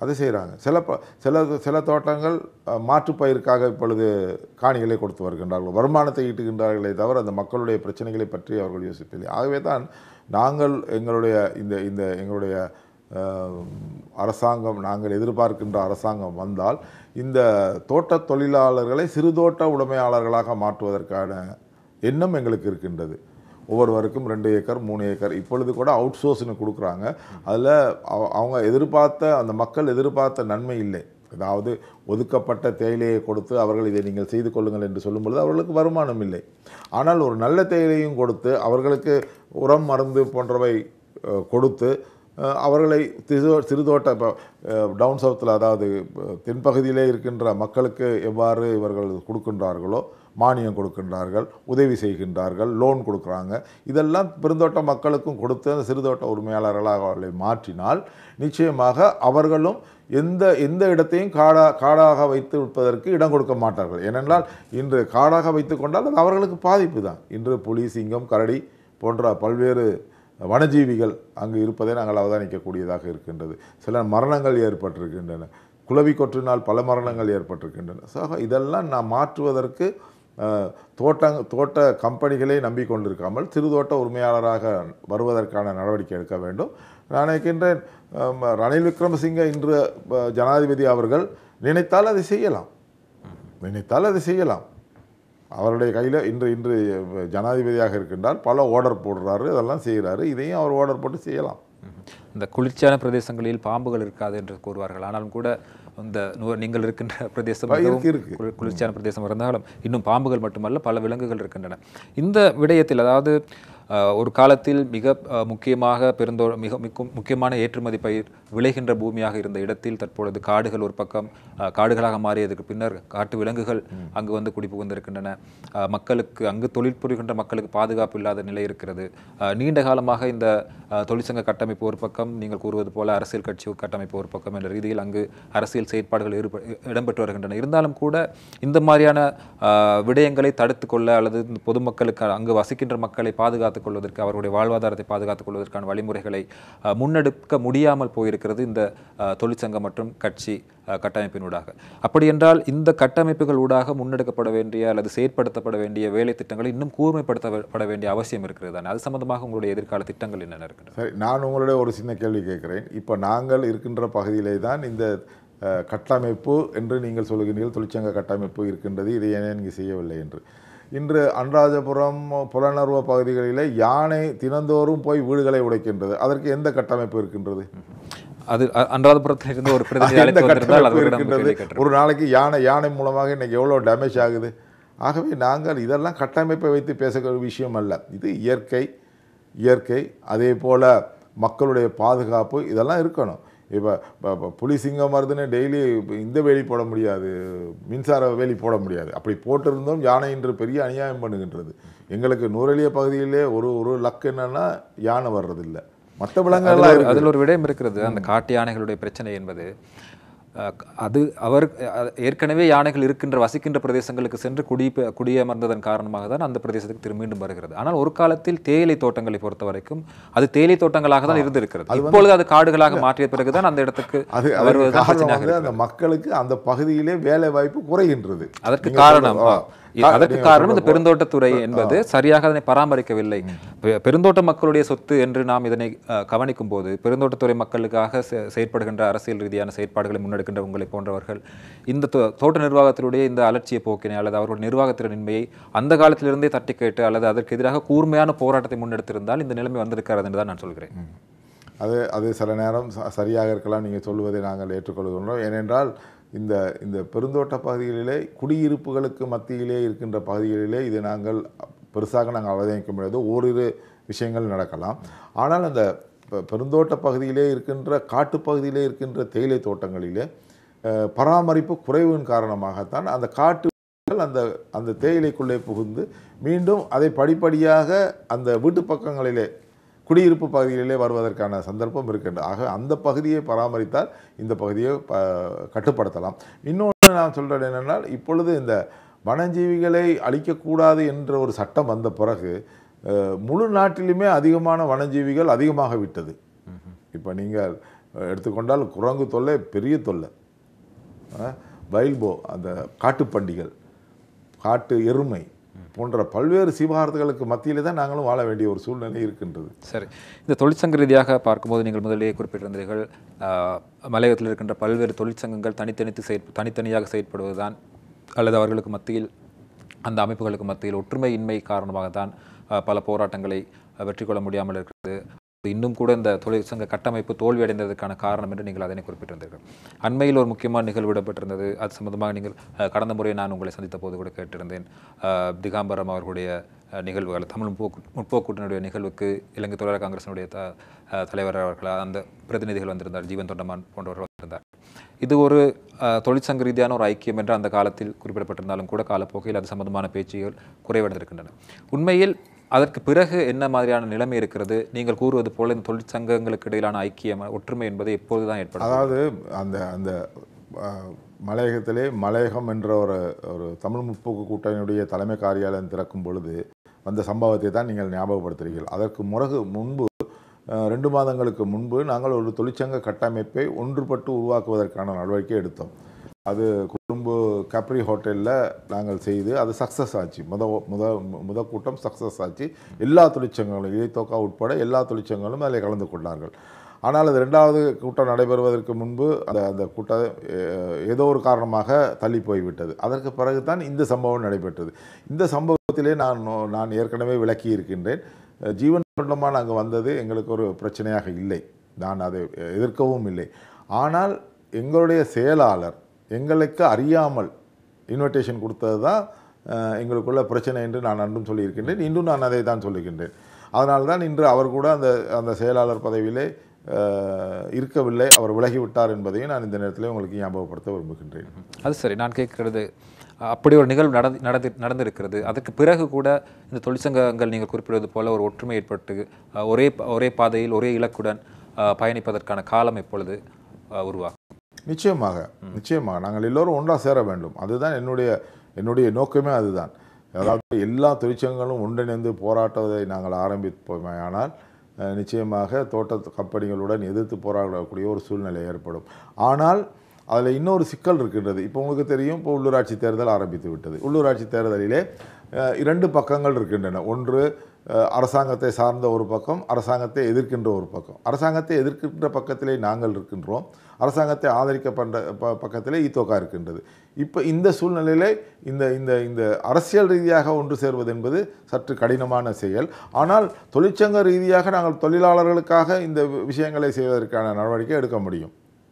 S2: அது செய்கிறாங்க சில ப சில சில தோட்டங்கள் அஹ், மாற்றுப் பயிருக்காக இப்பொழுது காணிகளை கொடுத்து வருகின்றார்கள் வருமானத்தை ஈட்டுகின்றார்களே தவிர அந்த மக்களுடைய பிரச்சனைகளை பற்றி அவர்கள் யோசிப்பதில்லை ஆகவே தான் நாங்கள் எங்களுடைய இந்த இந்த எங்களுடைய அஹ், அரசாங்கம் நாங்கள் எதிர்பார்க்கின்ற அரசாங்கம் வந்தால் இந்த தோட்ட தொழிலாளர்களை சிறுதோட்ட உடைமையாளர்களாக மாற்றுவதற்கான எண்ணம் எங்களுக்கு இருக்கின்றது ஒவ்வொருவருக்கும் ரெண்டு ஏக்கர் மூணு ஏக்கர் இப்பொழுது கூட அவுட் சோர்ஸ்னு கொடுக்குறாங்க அதில் அவங்க எதிர்பார்த்த அந்த மக்கள் எதிர்பார்த்த நன்மை இல்லை அதாவது ஒதுக்கப்பட்ட தேயிலையை கொடுத்து அவர்கள் இதை நீங்கள் செய்து கொள்ளுங்கள் என்று சொல்லும் பொழுது அவர்களுக்கு வருமானம் இல்லை ஆனால் ஒரு நல்ல தேயிலையும் கொடுத்து அவர்களுக்கு உரம் மருந்து போன்றவை அஹ், கொடுத்து அஹ், அவர்களை சிறு சிறுதோட்ட இப்போ டவுன் சவுத்தில் அதாவது அஹ், தென்பகுதியிலே இருக்கின்ற மக்களுக்கு எவ்வாறு இவர்கள் கொடுக்கின்றார்களோ மானியம் கொடுக்கின்றார்கள் உதவி செய்கின்றார்கள் லோன் கொடுக்குறாங்க இதெல்லாம் பெருந்தோட்ட மக்களுக்கும் கொடுத்து அந்த சிறுதோட்ட உரிமையாளர்களாக அவர்களை மாற்றினால் நிச்சயமாக அவர்களும் எந்த எந்த இடத்தையும் காடா காடாக வைத்து விற்பதற்கு இடம் கொடுக்க மாட்டார்கள் ஏனென்றால் இன்று காடாக வைத்து கொண்டால் அது அவர்களுக்கு பாதிப்பு தான் இன்று புலி சிங்கம் கரடி போன்ற பல்வேறு வனஜீவிகள் அங்கு இருப்பதை நாங்கள் அவதானிக்கக்கூடியதாக இருக்கின்றது சில மரணங்கள் ஏற்பட்டிருக்கின்றன குளவி கொற்றினால் பல மரணங்கள் ஏற்பட்டிருக்கின்றன ஸோ இதெல்லாம் நாம் மாற்றுவதற்கு அஹ், தோட்டங் தோட்ட கம்பெனிகளை நம்பிக்கொண்டிருக்காமல் சிறுதோட்ட உரிமையாளராக வருவதற்கான நடவடிக்கை எடுக்க வேண்டும் நான் நினைக்கின்றேன் அம், ரணில் விக்ரமசிங்க இன்று அஹ், ஜனாதிபதி அவர்கள் நினைத்தால் அதை செய்யலாம் நினைத்தால் அதை செய்யலாம் அவருடைய கையில் இன்று இன்று ஜனாதிபதியாக இருக்கின்றார் பல ஆர்டர் போடுறாரு அதெல்லாம் செய்கிறாரு இதையும் அவர் ஆர்டர் போட்டு செய்யலாம்
S1: இந்த குளிர்ச்சியான பிரதேசங்களில் பாம்புகள் இருக்காது என்று கூறுவார்கள் ஆனாலும் கூட இந்த நு- நீங்கள் இருக்கின்ற பிரதேசம்
S2: இருக்கு,
S1: மிகவும்
S2: இருக்கு.
S1: குளிர்- குளிர்ச்சியான பிரதேசம் இருந்தாலும் இன்னும் பாம்புகள் மட்டுமல்ல பல விலங்குகள் இருக்கின்றன இந்த விடயத்தில் அதாவது அஹ், ஒரு காலத்தில் மிக அஹ், முக்கியமாக பெருந்தோ மிக மிக்க- முக்கியமான ஏற்றுமதி பயிர் விளைகின்ற பூமியாக இருந்த இடத்தில் தற்பொழுது காடுகள் ஒரு பக்கம் அஹ், காடுகளாக மாறியதுக்கு பின்னர் காட்டு விலங்குகள் அங்கு வந்து குடிபுகுந்திருக்கின்றன அஹ், மக்களுக்கு அங்கு தொழில் புரிகின்ற மக்களுக்கு பாதுகாப்பு இல்லாத நிலை இருக்கிறது அஹ், நீண்ட காலமாக இந்த அஹ், தொழிற்சங்க கட்டமைப்பு ஒரு பக்கம் நீங்கள் கூறுவது போல அரசியல் கட்சி கட்டமைப்பு ஒரு பக்கம் என்ற ரீதியில் அங்கு அரசியல் செயற்பாடுகள் ஈடுப- இடம்பெற்று வருகின்றன இருந்தாலும் கூட இந்த மாதிரியான அஹ், விடயங்களை தடுத்து கொள்ள அல்லது இந்த பொதுமக்களுக்கு அங்கு வசிக்கின்ற மக்களை பாதுகாத்துக் கொள்வதற்கு அவருடைய வாழ்வாதாரத்தை பாதுகாத்துக் கொள்வதற்கான வழிமுறைகளை அஹ், முன்னெடுக்க முடியாமல் போயிருக்கிறது இந்த அஹ், தொழிற்சங்கம் மற்றும் கட்சி அஹ், கட்டமைப்பினூடாக அப்படி என்றால் இந்த கட்டமைப்புகள் ஊடாக முன்னெடுக்கப்பட வேண்டிய அல்லது செயற்படுத்தப்பட வேண்டிய வேலை திட்டங்களை இன்னும் கூர்மைப்படுத்தப்பட வேண்டிய அவசியம் இருக்கிறது தானே அது சம்பந்தமாக உங்களுடைய எதிர்கால திட்டங்கள் என்னென்ன இருக்கின்றன
S2: சரி நான் உங்களுடைய ஒரு சின்ன கேள்வி கேட்கிறேன் இப்போ நாங்கள் இருக்கின்ற பகுதியிலே தான் இந்த அஹ், கட்டமைப்பு என்று நீங்கள் சொல்லுகிறீர்கள் தொழிற்சங்க கட்டமைப்பு இருக்கின்றது இதை ஏன் நீங்கள் செய்யவில்லை என்று இன்று அன்றாஜபுரம் புலனர்வ பகுதிகளிலே யானை தினந்தோறும் போய் வீடுகளை உடைக்கின்றது அதற்கு எந்த கட்டமைப்பு இருக்கின்றது
S1: அது அ- அனுராதபுரத்தில் இருந்து ஒரு பிரதிநிதி
S2: எந்த
S1: அழைத்து வந்திருந்தால்
S2: கட்டமைப்பு
S1: அவரிடம்
S2: இருக்கின்றது
S1: கேள்வி கேட்டிருப்பேன்.
S2: ஒரு நாளைக்கு யானை யானை மூலமாக இன்னைக்கு எவ்வளோ டேமேஜ் ஆகுது ஆகவே நாங்கள் இதெல்லாம் கட்டமைப்பை வைத்து பேசக்கூடிய விஷயம் அல்ல இது இயற்கை இயற்கை அதே போல் மக்களுடைய பாதுகாப்பு இதெல்லாம் இருக்கணும் இப்போ புலி சிங்கம் வருதுன்னு டெய்லி இந்த வேலி போட முடியாது மின்சார வேலி போட முடியாது அப்படி போட்டிருந்தோம் யானை இன்று பெரிய அநியாயம் பண்ணுகின்றது எங்களுக்கு நூறலிய பகுதியிலே ஒரு ஒரு லக் என்னன்னா யானை வர்றதில்லை மற்ற
S1: அதில்
S2: விலங்குகள்லாம்
S1: ஒரு-
S2: இருக்குது
S1: அதில் ஒரு விடயம் இருக்கிறது அந்த காட்டு யானைகளுடைய பிரச்சனை என்பது அஹ், அது அவர் அஹ், ஏற்கனவே யானைகள் இருக்கின்ற வசிக்கின்ற பிரதேசங்களுக்கு சென்று குடி குடியமர்ந்ததன் காரணமாக தான் அந்த பிரதேசத்துக்கு திரும்ப மீண்டும் வருகிறது ஆனால் ஒரு காலத்தில் தேயிலை தோட்டங்களை பொறுத்த வரைக்கும் அது தேயிலை தோட்டங்களாக தான் இருந்திருக்கிறது இப்பொழுது அது காடுகளாக மாற்றிய பிறகுதான் அந்த இடத்துக்கு
S2: அது அதுக்கு
S1: வருவதுதான்
S2: காரணம்
S1: பிரச்சனையாக
S2: வந்து
S1: இருக்கிறது
S2: அந்த மக்களுக்கு அந்த பகுதியிலே வேலை வாய்ப்பு குறைகின்றது
S1: அதற்கு
S2: நீங்க
S1: காரணம்
S2: சொல்றது-
S1: ஆ,
S2: ஆ,
S1: இ- அதற்கு
S2: நீங்க
S1: காரணம் இந்த
S2: சொல்றது-
S1: பெருந்தோட்டத்துறை என்பது சரியாக அதனை பராமரிக்கவில்லை பெ- பெருந்தோட்ட மக்களுடைய சொத்து என்று நாம் இதனை அஹ், கவனிக்கும் போது பெருந்தோட்டத்துறை மக்களுக்காக செ- செயற்படுகின்ற அரசியல் ரீதியான செயற்பாடுகளை முன்னெடுக்கின்ற உங்களை போன்றவர்கள் இந்த தோ- தோட்ட நிர்வாகத்தினுடைய இந்த அலட்சிய போக்கினை அல்லது அவர்களுடைய நிர்வாகத்திறனின்மையை அந்த காலத்திலிருந்தே தட்டி கேட்டு அல்லது அதற்கு எதிராக கூர்மையான போராட்டத்தை முன்னெடுத்திருந்தால் இந்த நிலைமை வந்திருக்கிறது என்று தான் நான் சொல்கிறேன்
S2: அது அது சில நேரம் ச- சரியாக இருக்கலாம் நீங்கள் சொல்வதை நாங்கள் ஏற்றுக்கொள்கின்றோம் ஏனென்றால் இந்த இந்த பெருந்தோட்ட பகுதிகளிலே குடியிருப்புகளுக்கு மத்தியிலே இருக்கின்ற பகுதிகளிலே இது நாங்கள் பெருசாக நாங்கள் அவதானிக்க முடியாது ஓரிரு விஷயங்கள் நடக்கலாம் ஆனால் அந்த பெ- பெருந்தோட்ட பகுதியிலே இருக்கின்ற காட்டுப்பகுதியிலே இருக்கின்ற தேயிலை தோட்டங்களிலே அஹ், பராமரிப்பு குறைவின் காரணமாகத்தான் அந்த காட்டு அந்த அந்த தேயிலைக்குள்ளே புகுந்து மீண்டும் அதை படிப்படியாக அந்த வீட்டு பக்கங்களிலே குடியிருப்பு பகுதிகளிலே வருவதற்கான சந்தர்ப்பம் இருக்கின்றது ஆக அந்த பகுதியை பராமரித்தால் இந்த பகுதியை ப கட்டுப்படுத்தலாம் இன்னொன்று நான் சொல்கிறது என்னென்னால் இப்பொழுது இந்த வனஜீவிகளை அழிக்கக்கூடாது என்ற ஒரு சட்டம் வந்த பிறகு அஹ், முழு நாட்டிலுமே அதிகமான வனஜீவிகள் அதிகமாக விட்டது இப்போ நீங்கள் எடுத்துக்கொண்டால் குரங்கு தொல்லை பெரிய தொல்லை வைல்போ அந்த காட்டுப்பண்டிகள் காட்டு எருமை போன்ற பல்வேறு சீவாரத்துகளுக்கு மத்தியிலே தான் நாங்களும் வாழ வேண்டிய ஒரு சூழ்நிலை இருக்கின்றது
S1: சரி இந்த தொழிற்சங்க ரீதியாக பார்க்கும்போது நீங்கள் முதலிலே குறிப்பிட்டிருந்தீர்கள் ஆஹ், மலையகத்தில் இருக்கின்ற பல்வேறு தொழிற்சங்கங்கள் தனித்தனித்து செயற் தனித்தனியாக செயற்படுவதுதான் அல்லது அவர்களுக்கு மத்தியில் அந்த அமைப்புகளுக்கு மத்தியில் ஒற்றுமையின்மை காரணமாக தான் ஆஹ், பல போராட்டங்களை ஆஹ், வெற்றி கொள்ள முடியாமல் இருக்கிறது இன்னும் கூட இந்த தொழிற்சங்க கட்டமைப்பு தோல்வியடைந்ததற்கான காரணம் என்று நீங்கள் அதனை குறிப்பிட்டிருந்தீர்கள் அண்மையில் ஒரு முக்கியமான நிகழ்வு இடம்பெற்றிருந்தது அது சம்பந்தமாக நீங்கள் அஹ், கடந்த முறை நான் உங்களை சந்தித்த போது கூட கேட்டிருந்தேன் அஹ், திகாம்பரம் அவர்களுடைய அஹ், நிகழ்வுகள் தமிழ் முற்போக்கு முற்போக்கூட்டினுடைய நிகழ்வுக்கு இலங்கை தொழிலாளர் காங்கிரசினுடைய த அஹ், தலைவர் அவர்கள் அந்த பிரதிநிதிகள் வந்திருந்தார் ஜீவன் தொண்டமான் போன்றவர்கள் வந்திருந்தார் இது ஒரு அஹ், தொழிற்சங்க ரீதியான ஒரு ஐக்கியம் என்று அந்த காலத்தில் குறிப்பிடப்பட்டிருந்தாலும் கூட காலப்போக்கில் அது சம்பந்தமான பேச்சுகள் குறைவடைந்திருக்கின்றன உண்மையில் அதற்கு பிறகு என்ன மாதிரியான நிலைமை இருக்கிறது நீங்கள் கூறுவது போல இந்த தொழிற்சங்கங்களுக்கு இடையிலான ஐக்கியம் ஒற்றுமை என்பது எப்போது தான் ஏற்படும்
S2: அதாவது அந்த அந்த அஹ், மலையகத்திலே மலையகம் என்ற ஒரு ஒரு தமிழ் முற்போக்கு கூட்டணியுடைய தலைமை காரியாலயம் திறக்கும் பொழுது வந்த சம்பவத்தை தான் நீங்கள் ஞாபகப்படுத்துகிறீர்கள் அதற்கு முறகு முன்பு அஹ், ரெண்டு மாதங்களுக்கு முன்பு நாங்கள் ஒரு தொழிற்சங்க கட்டமைப்பை ஒன்றுபட்டு உருவாக்குவதற்கான நடவடிக்கை எடுத்தோம் அது கொழும்பு கப்ரி ஹோட்டலில் நாங்கள் செய்து அது சக்ஸஸ் ஆச்சு முத முத முத கூட்டம் சக்ஸஸ் ஆச்சு எல்லா தொழிற்சங்கங்களும் இழைத்தோக்கா உட்பட எல்லா தொழிற்சங்கங்களும் அதில் கலந்து கொண்டார்கள் ஆனால் அது ரெண்டாவது கூட்டம் நடைபெறுவதற்கு முன்பு அந்த அந்த கூட்டம் அஹ், ஏதோ ஒரு காரணமாக தள்ளி போய்விட்டது அதற்கு பிறகு தான் இந்த சம்பவம் நடைபெற்றது இந்த சம்பவத்திலே நான் நான் ஏற்கனவே விளக்கி இருக்கின்றேன் அஹ், ஜீவன் சொந்தமாக நாங்கள் வந்தது எங்களுக்கு ஒரு பிரச்சனையாக இல்லை நான் அதை எதிர்க்கவும் இல்லை ஆனால் எங்களுடைய செயலாளர் எங்களுக்கு அறியாமல் இன்விடேஷன் கொடுத்தது தான் அஹ், எங்களுக்குள்ள பிரச்சனை என்று நான் அன்றும் சொல்லியிருக்கின்றேன் இன்றும் நான் அதை தான் சொல்லுகின்றேன் அதனால தான் இன்று அவர் கூட அந்த அந்த செயலாளர் பதவியிலே அஹ், இருக்கவில்லை அவர் விலகிவிட்டார் என்பதையும் நான் இந்த நேரத்தில் உங்களுக்கு ஞாபகப்படுத்த விரும்புகின்றேன்
S1: அது சரி நான் கேட்கிறது அஹ், அப்படி ஒரு நிகழ்வு நடந்து நடந்து நடந்திருக்கிறது அதற்கு பிறகு கூட இந்த தொழிற்சங்கங்கள் நீங்கள் குறிப்பிடுவது போல ஒரு ஒற்றுமை ஏற்பட்டு அஹ், ஒரே ப- ஒரே பாதையில் ஒரே இலக்குடன் அஹ், பயணிப்பதற்கான காலம் எப்பொழுது அஹ், உருவாகும்
S2: நிச்சயமாக நிச்சயமாக நாங்கள் எல்லோரும் ஒன்றாக சேர வேண்டும் அதுதான் என்னுடைய என்னுடைய நோக்கமே அதுதான் அதாவது எல்லா தொழிற்சங்கங்களும் ஒன்றிணைந்து போராட்டத்தை நாங்கள் ஆரம்பிப்போமே ஆனால் அஹ், நிச்சயமாக தோட்ட கம்பெனிகளுடன் எதிர்த்து போராடக்கூடிய ஒரு சூழ்நிலை ஏற்படும் ஆனால் அதில் இன்னொரு சிக்கல் இருக்கின்றது இப்போ உங்களுக்கு தெரியும் இப்போ உள்ளூராட்சி தேர்தல் ஆரம்பித்து விட்டது உள்ளூராட்சி தேர்தலிலே அஹ், இரண்டு பக்கங்கள் இருக்கின்றன ஒன்று அஹ், அரசாங்கத்தை சார்ந்த ஒரு பக்கம் அரசாங்கத்தை எதிர்க்கின்ற ஒரு பக்கம் அரசாங்கத்தை எதிர்க்கின்ற பக்கத்திலே நாங்கள் இருக்கின்றோம் அரசாங்கத்தை ஆதரிக்கப்படுற ப பக்கத்திலே ஈத்தோக்கா இருக்கின்றது இப்போ இந்த சூழ்நிலையிலே இந்த இந்த இந்த அரசியல் ரீதியாக ஒன்று சேர்வது என்பது சற்று கடினமான செயல் ஆனால் தொழிற்சங்க ரீதியாக நாங்கள் தொழிலாளர்களுக்காக இந்த விஷயங்களை செய்வதற்கான நடவடிக்கை எடுக்க முடியும்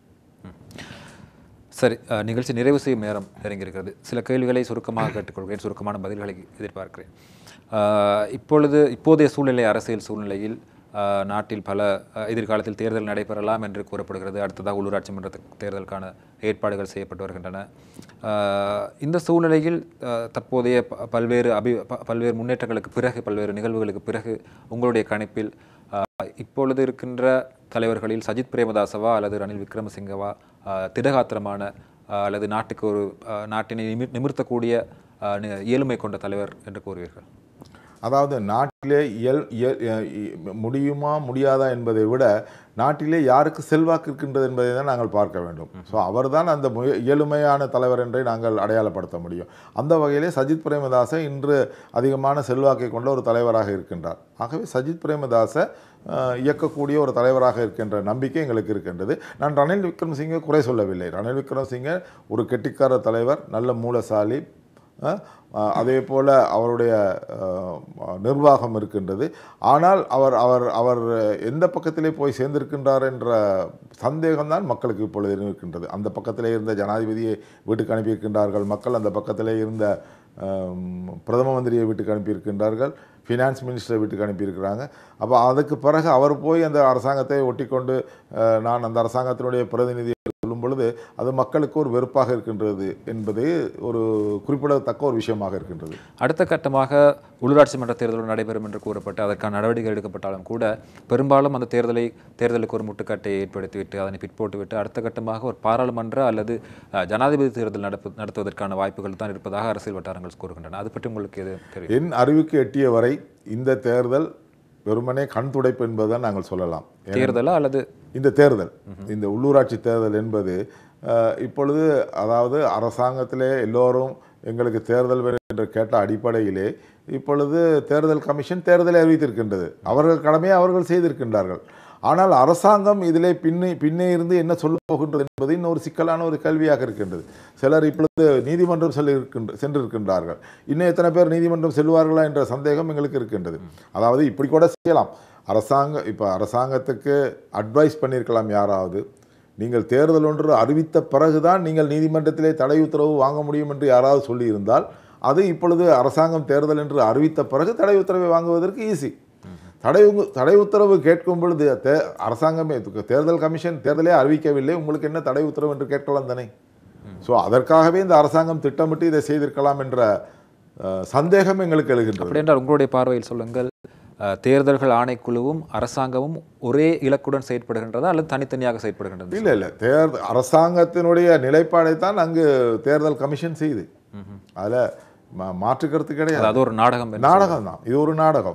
S1: சரி அஹ், நிகழ்ச்சி நிறைவு செய்யும் நேரம் நெருங்கியிருக்கிறது சில கேள்விகளை சுருக்கமாக கேட்டுக்கொள்கிறேன் சுருக்கமான பதில்களை எதிர்பார்க்கிறேன் அஹ், இப்பொழுது இப்போதைய சூழ்நிலை அரசியல் சூழ்நிலையில் அஹ், நாட்டில் பல அஹ், எதிர்காலத்தில் தேர்தல் நடைபெறலாம் என்று கூறப்படுகிறது அடுத்ததாக உள்ளூராட்சி மன்ற தேர்தலுக்கான ஏற்பாடுகள் செய்யப்பட்டு வருகின்றன அஹ், இந்த சூழ்நிலையில் அஹ், தற்போதைய ப- பல்வேறு அபி ப- பல்வேறு முன்னேற்றங்களுக்கு பிறகு பல்வேறு நிகழ்வுகளுக்கு பிறகு உங்களுடைய கணிப்பில் அஹ், இப்பொழுது இருக்கின்ற தலைவர்களில் சஜித் பிரேமதாசவா அல்லது ரணில் விக்ரமசிங்கவா அஹ், திடகாத்திரமான அஹ், அல்லது நாட்டுக்கு ஒரு அஹ், நாட்டினை நிமிர் நிமிர்த்தக்கூடிய அஹ், நி- இயலுமை கொண்ட தலைவர் என்று கூறுவீர்கள்
S2: அதாவது நாட்டிலே இயல் இயல் அஹ் இ- முடியுமா முடியாதா என்பதை விட நாட்டிலே யாருக்கு செல்வாக்கு இருக்கின்றது என்பதை தான் நாங்கள் பார்க்க வேண்டும் ஸோ அவர்தான் அந்த முய- இயலுமையான தலைவர் என்றை நாங்கள் அடையாளப்படுத்த முடியும் அந்த வகையிலே சஜித் பிரேமதாச இன்று அதிகமான செல்வாக்கை கொண்ட ஒரு தலைவராக இருக்கின்றார் ஆகவே சஜித் பிரேமதாச அஹ், இயக்கக்கூடிய ஒரு தலைவராக இருக்கின்ற நம்பிக்கை எங்களுக்கு இருக்கின்றது நான் ரணில் விக்ரமசிங்கே குறை சொல்லவில்லை ரணில் விக்ரமசிங்கே ஒரு கெட்டிக்கார தலைவர் நல்ல மூலசாலி அஹ், அஹ், அதே போல் அவருடைய அஹ், நிர்வாகம் இருக்கின்றது ஆனால் அவர் அவர் அவர் எந்த பக்கத்திலே போய் சேர்ந்திருக்கின்றார் என்ற சந்தேகம்தான் மக்களுக்கு இப்பொழுது இருக்கின்றது அந்த பக்கத்திலே இருந்த ஜனாதிபதியை வீட்டுக்கு அனுப்பியிருக்கின்றார்கள் மக்கள் அந்த பக்கத்திலே இருந்த அம், பிரதம மந்திரியை வீட்டுக்கு அனுப்பியிருக்கின்றார்கள் ஃபினான்ஸ் மினிஸ்டரை வீட்டுக்கு அனுப்பியிருக்கிறாங்க அப்போ அதுக்கு பிறகு அவர் போய் அந்த அரசாங்கத்தை ஒட்டிக்கொண்டு அஹ், நான் அந்த அரசாங்கத்தினுடைய பிரதிநிதி என்று சொல்லும் பொழுது அது மக்களுக்கு ஒரு வெறுப்பாக இருக்கின்றது என்பது ஒரு குறிப்பிடத்தக்க ஒரு விஷயமாக இருக்கின்றது
S1: அடுத்த கட்டமாக உள்ளூராட்சி மன்ற தேர்தல் நடைபெறும் என்று கூறப்பட்டு அதற்கான நடவடிக்கை எடுக்கப்பட்டாலும் கூட பெரும்பாலும் அந்த தேர்தலை தேர்தலுக்கு ஒரு முட்டுக்கட்டை ஏற்படுத்திவிட்டு அதனை பிற்போட்டுவிட்டு அடுத்த கட்டமாக ஒரு பாராளுமன்ற அல்லது அஹ், ஜனாதிபதி தேர்தல் நடப்பு நடத்துவதற்கான வாய்ப்புகள் தான் இருப்பதாக அரசியல் வட்டாரங்கள் கூறுகின்றன அது பற்றி உங்களுக்கு எது தெரியும்
S2: என் அறிவுக்கு எட்டிய வரை இந்த தேர்தல் வெறுமனே கண் துடைப்பு என்பதுதான் நாங்கள் சொல்லலாம்
S1: தேர்தலா அல்லது
S2: இந்த தேர்தல் இந்த உள்ளூராட்சி தேர்தல் என்பது அஹ், இப்பொழுது அதாவது அரசாங்கத்திலே எல்லோரும் எங்களுக்கு தேர்தல் வேண்டும் என்று கேட்ட அடிப்படையிலே இப்பொழுது தேர்தல் கமிஷன் தேர்தலை அறிவித்திருக்கின்றது அவர்கள் கடமையை அவர்கள் செய்திருக்கின்றார்கள் ஆனால் அரசாங்கம் இதிலே பின்னே பின்னே இருந்து என்ன சொல்ல போகின்றது என்பது இன்னொரு சிக்கலான ஒரு கேள்வியாக இருக்கின்றது சிலர் இப்பொழுது நீதிமன்றம் செல்லிருக்கின்ற சென்றிருக்கின்றார்கள் இன்னும் எத்தனை பேர் நீதிமன்றம் செல்வார்களா என்ற சந்தேகம் எங்களுக்கு இருக்கின்றது அதாவது இப்படி கூட செய்யலாம் அரசாங்க இப்போ அரசாங்கத்துக்கு அட்வைஸ் பண்ணியிருக்கலாம் யாராவது நீங்கள் தேர்தல் ஒன்று அறிவித்த பிறகுதான் நீங்கள் நீதிமன்றத்திலே தடை உத்தரவு வாங்க முடியும் என்று யாராவது சொல்லியிருந்தால் அது இப்பொழுது அரசாங்கம் தேர்தல் என்று அறிவித்த பிறகு தடை உத்தரவை வாங்குவதற்கு ஈஸி தடை உங்க- தடை உத்தரவு கேட்கும் பொழுது தே அரசாங்கமே தேர்தல் கமிஷன் தேர்தலே அறிவிக்கவில்லை உங்களுக்கு என்ன தடை உத்தரவு என்று கேட்கலாம் தானே ஸோ அதற்காகவே இந்த அரசாங்கம் திட்டமிட்டு இதை செய்திருக்கலாம் என்ற அஹ், சந்தேகம் எங்களுக்கு எழுகின்றது
S1: அப்படி என்றால் உங்களுடைய பார்வையில் சொல்லுங்கள் அஹ், தேர்தல்கள் ஆணைக்குழுவும் அரசாங்கமும் ஒரே இலக்குடன் செயற்படுகின்றதா அல்லது தனித்தனியாக செயற்படுகின்றது
S2: இல்லை இல்லை தேர்தல் அரசாங்கத்தினுடைய நிலைப்பாடை தான் அங்கு தேர்தல் கமிஷன் செய்யுது அதில் மா மாற்று கருத்து கிடையாது
S1: அது ஒரு நாடகம் என்று
S2: நாடகம் தான் இது ஒரு நாடகம்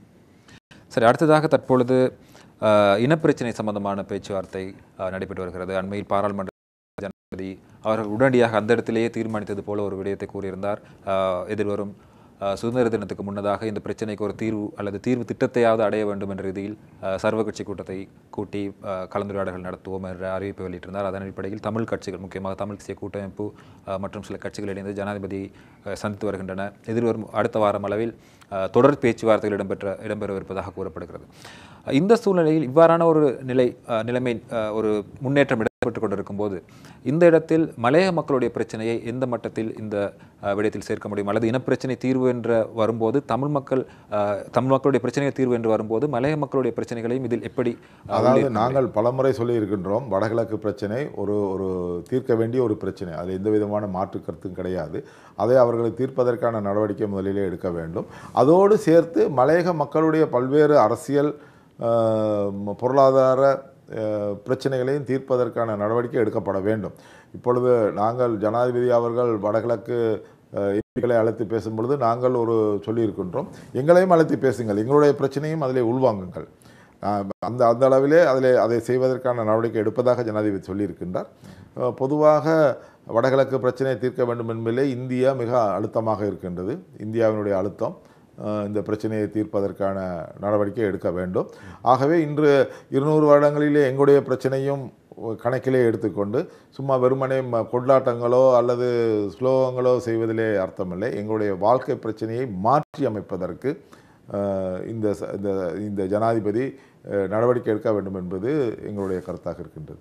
S1: சரி அடுத்ததாக தற்பொழுது அஹ், இனப்பிரச்சினை சம்பந்தமான பேச்சுவார்த்தை அஹ், நடைபெற்று வருகிறது அண்மையில் பாராளுமன்ற ஜனாதிபதி அவர்கள் உடனடியாக அந்த இடத்திலேயே தீர்மானித்தது போல ஒரு விடயத்தை கூறியிருந்தார் அஹ், எதிர்வரும் அஹ், சுதந்திர தினத்துக்கு முன்னதாக இந்த பிரச்சனைக்கு ஒரு தீர்வு அல்லது தீர்வு திட்டத்தையாவது அடைய வேண்டும் என்ற ரீதியில் அஹ், சர்வ கட்சி கூட்டத்தை கூட்டி அஹ், கலந்துரையாடல்கள் நடத்துவோம் என்ற அறிவிப்பை வெளியிட்டிருந்தார் அதன் அடிப்படையில் தமிழ் கட்சிகள் முக்கியமாக தமிழ் தேசிய கூட்டமைப்பு அஹ், மற்றும் சில கட்சிகள் இணைந்து ஜனாதிபதி அஹ், சந்தித்து வருகின்றன எதிர்வரும் அடுத்த வாரம் அளவில் அஹ், தொடர் பேச்சுவார்த்தைகள் இடம்பெற்ற இடம்பெறவிருப்பதாக கூறப்படுகிறது அஹ், இந்த சூழ்நிலையில் இவ்வாறான ஒரு நிலை அஹ், நிலைமை அஹ், ஒரு முன்னேற்றம் இடம்பெற்றுக் கொண்டிருக்கும் போது இந்த இடத்தில் மலையக மக்களுடைய பிரச்சனையை எந்த மட்டத்தில் இந்த அஹ், விடயத்தில் சேர்க்க முடியும் அல்லது இனப்பிரச்சனை தீர்வு என்ற வரும்போது தமிழ் மக்கள் அஹ், தமிழ் மக்களுடைய பிரச்சனை தீர்வு என்று வரும்போது மலையக மக்களுடைய பிரச்சனைகளையும் இதில் எப்படி அஹ்,
S2: அதாவது நாங்கள் பலமுறை சொல்லி இருக்கின்றோம் வடகிழக்கு பிரச்சனை ஒரு ஒரு தீர்க்க வேண்டிய ஒரு பிரச்சனை அதில் எந்த விதமான மாற்று கருத்தும் கிடையாது அதை அவர்களை தீர்ப்பதற்கான நடவடிக்கை முதலிலே எடுக்க வேண்டும் அதோடு சேர்த்து மலையக மக்களுடைய பல்வேறு அரசியல் ஆஹ், ம- பொருளாதார ஆஹ், பிரச்சனைகளையும் தீர்ப்பதற்கான நடவடிக்கை எடுக்கப்பட வேண்டும் இப்பொழுது நாங்கள் ஜனாதிபதி அவர்கள் வடகிழக்கு எம்பிக்களை அழைத்து பேசும் பொழுது நாங்கள் ஒரு சொல்லியிருக்கின்றோம் எங்களையும் அழைத்து பேசுங்கள் எங்களுடைய பிரச்சனையும் அதிலே உள்வாங்குங்கள் ஆஹ் அந்த அந்த அளவிலே அதில் அதை செய்வதற்கான நடவடிக்கை எடுப்பதாக ஜனாதிபதி சொல்லியிருக்கின்றார் அஹ் பொதுவாக வடகிழக்கு பிரச்சனையை தீர்க்க வேண்டும் என்பதிலே இந்தியா மிக அழுத்தமாக இருக்கின்றது இந்தியாவினுடைய அழுத்தம் அஹ் இந்த பிரச்சனையை தீர்ப்பதற்கான நடவடிக்கை எடுக்க வேண்டும் ஆகவே இன்று இருநூறு வருடங்களிலே எங்களுடைய பிரச்சனையும் கணக்கிலே எடுத்துக்கொண்டு சும்மா வெறுமனே ம- கொண்டாட்டங்களோ அல்லது ஸ்லோகங்களோ செய்வதிலே அர்த்தமில்லை எங்களுடைய வாழ்க்கை பிரச்சனையை மாற்றி அமைப்பதற்கு அஹ், இந்த ச- இந்த இந்த ஜனாதிபதி அஹ், நடவடிக்கை எடுக்க வேண்டும் என்பது எங்களுடைய கருத்தாக இருக்கின்றது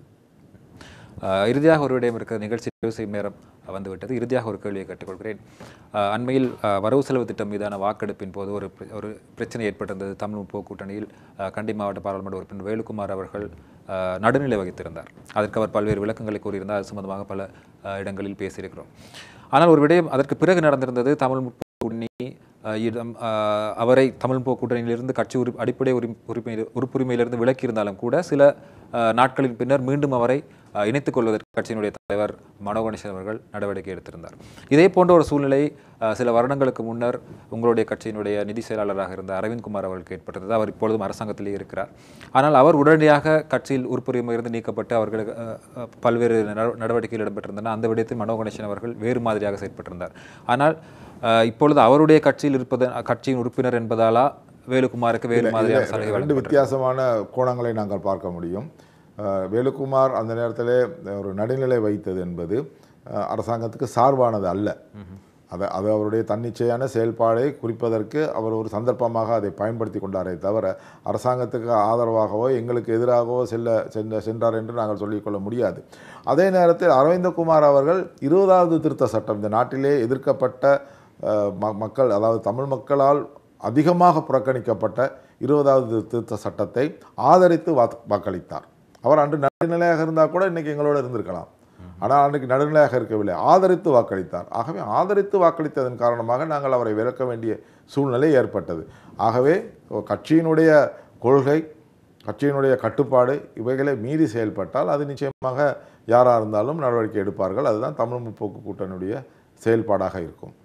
S1: அஹ், இறுதியாக ஒரு விடயம் இருக்கிற நிகழ்ச்சி நிறைவு செய்யும் நேரம் வந்துவிட்டது இறுதியாக ஒரு கேள்வியை கேட்டுக்கொள்கிறேன் அஹ், அண்மையில் அஹ், வரவு செலவு திட்டம் மீதான வாக்கெடுப்பின் போது ஒரு பிர- ஒரு பிரச்சனை ஏற்பட்டிருந்தது தமிழ் முற்போக்கு கூட்டணியில் அஹ், கண்டி மாவட்ட பாராளுமன்ற உறுப்பினர் வேலுக்குமார் அவர்கள் அஹ், நடுநிலை வகித்திருந்தார் அதற்கு அவர் பல்வேறு விளக்கங்களை கூறியிருந்தார் அது சம்பந்தமாக பல அஹ், இடங்களில் பேசியிருக்கிறோம் ஆனால் ஒரு விடயம் அதற்கு பிறகு நடந்திருந்தது தமிழ் முற்போக்கு கூட்டணி அஹ், இடம் அஹ், அவரை தமிழ் முற்போக்கு கூட்டணியிலிருந்து கட்சி உரி அடிப்படை உரி உரிமை உறுப்புரிமையிலிருந்து விலக்கியிருந்தாலும் கூட சில அஹ், நாட்களின் பின்னர் மீண்டும் அவரை அஹ், இணைத்துக் கொள்வதற்கு கட்சியினுடைய தலைவர் மனோ கணேசன் அவர்கள் நடவடிக்கை எடுத்திருந்தார் இதே போன்ற ஒரு சூழ்நிலை அஹ், சில வருடங்களுக்கு முன்னர் உங்களுடைய கட்சியினுடைய நிதி செயலாளராக இருந்த அரவிந்த்குமார் அவர்களுக்கு ஏற்பட்டது அவர் இப்பொழுதும் அரசாங்கத்திலே இருக்கிறார் ஆனால் அவர் உடனடியாக கட்சியில் உறுப்புரிமையிலிருந்து நீக்கப்பட்டு அவர்களுக்கு அஹ், அஹ், பல்வேறு நட- நடவடிக்கைகள் இடம்பெற்றிருந்தன அந்த விடயத்தில் மனோ கணேசன் அவர்கள் வேறு மாதிரியாக செயற்பட்டிருந்தார் ஆனால் அஹ், இப்பொழுது அவருடைய கட்சியில் இருப்பது கட்சியின் உறுப்பினர் என்பதாலா வேலுக்குமாருக்கு வேறு மாதிரியான சலுகை
S2: ரெண்டு
S1: வழங்கப்பட்டிருக்கிறது?
S2: வித்தியாசமான கோணங்களை நாங்கள் பார்க்க முடியும் அஹ், வேலுக்குமார் அந்த நேரத்திலே ஒரு நடுநிலை வைத்தது என்பது அஹ், அரசாங்கத்துக்கு சார்பானது அல்ல அதை அது அவருடைய தன்னிச்சையான செயல்பாடை குறிப்பதற்கு அவர் ஒரு சந்தர்ப்பமாக அதை பயன்படுத்தி கொண்டாரே தவிர அரசாங்கத்துக்கு ஆதரவாகவோ எங்களுக்கு எதிராகவோ செல்ல சென்ற சென்றார் என்று நாங்கள் சொல்லிக்கொள்ள முடியாது அதே நேரத்தில் அரவிந்தகுமார் அவர்கள் இருபதாவது திருத்த சட்டம் இந்த நாட்டிலே எதிர்க்கப்பட்ட அஹ், ம- மக்கள் அதாவது தமிழ் மக்களால் அதிகமாக புறக்கணிக்கப்பட்ட இருபதாவது திருத்த சட்டத்தை ஆதரித்து வாக்- வாக்களித்தார் அவர் அன்று நடுநிலையாக இருந்தால் கூட இன்னைக்கு எங்களோட இருந்திருக்கலாம் ஆனால் அன்றைக்கு நடுநிலையாக இருக்கவில்லை ஆதரித்து வாக்களித்தார் ஆகவே ஆதரித்து வாக்களித்ததன் காரணமாக நாங்கள் அவரை விலக்க வேண்டிய சூழ்நிலை ஏற்பட்டது ஆகவே கட்சியினுடைய கொள்கை கட்சியினுடைய கட்டுப்பாடு இவைகளை மீறி செயல்பட்டால் அது நிச்சயமாக யாராக இருந்தாலும் நடவடிக்கை எடுப்பார்கள் அதுதான் தமிழ் முற்போக்கு கூட்டணியுடைய செயல்பாடாக இருக்கும்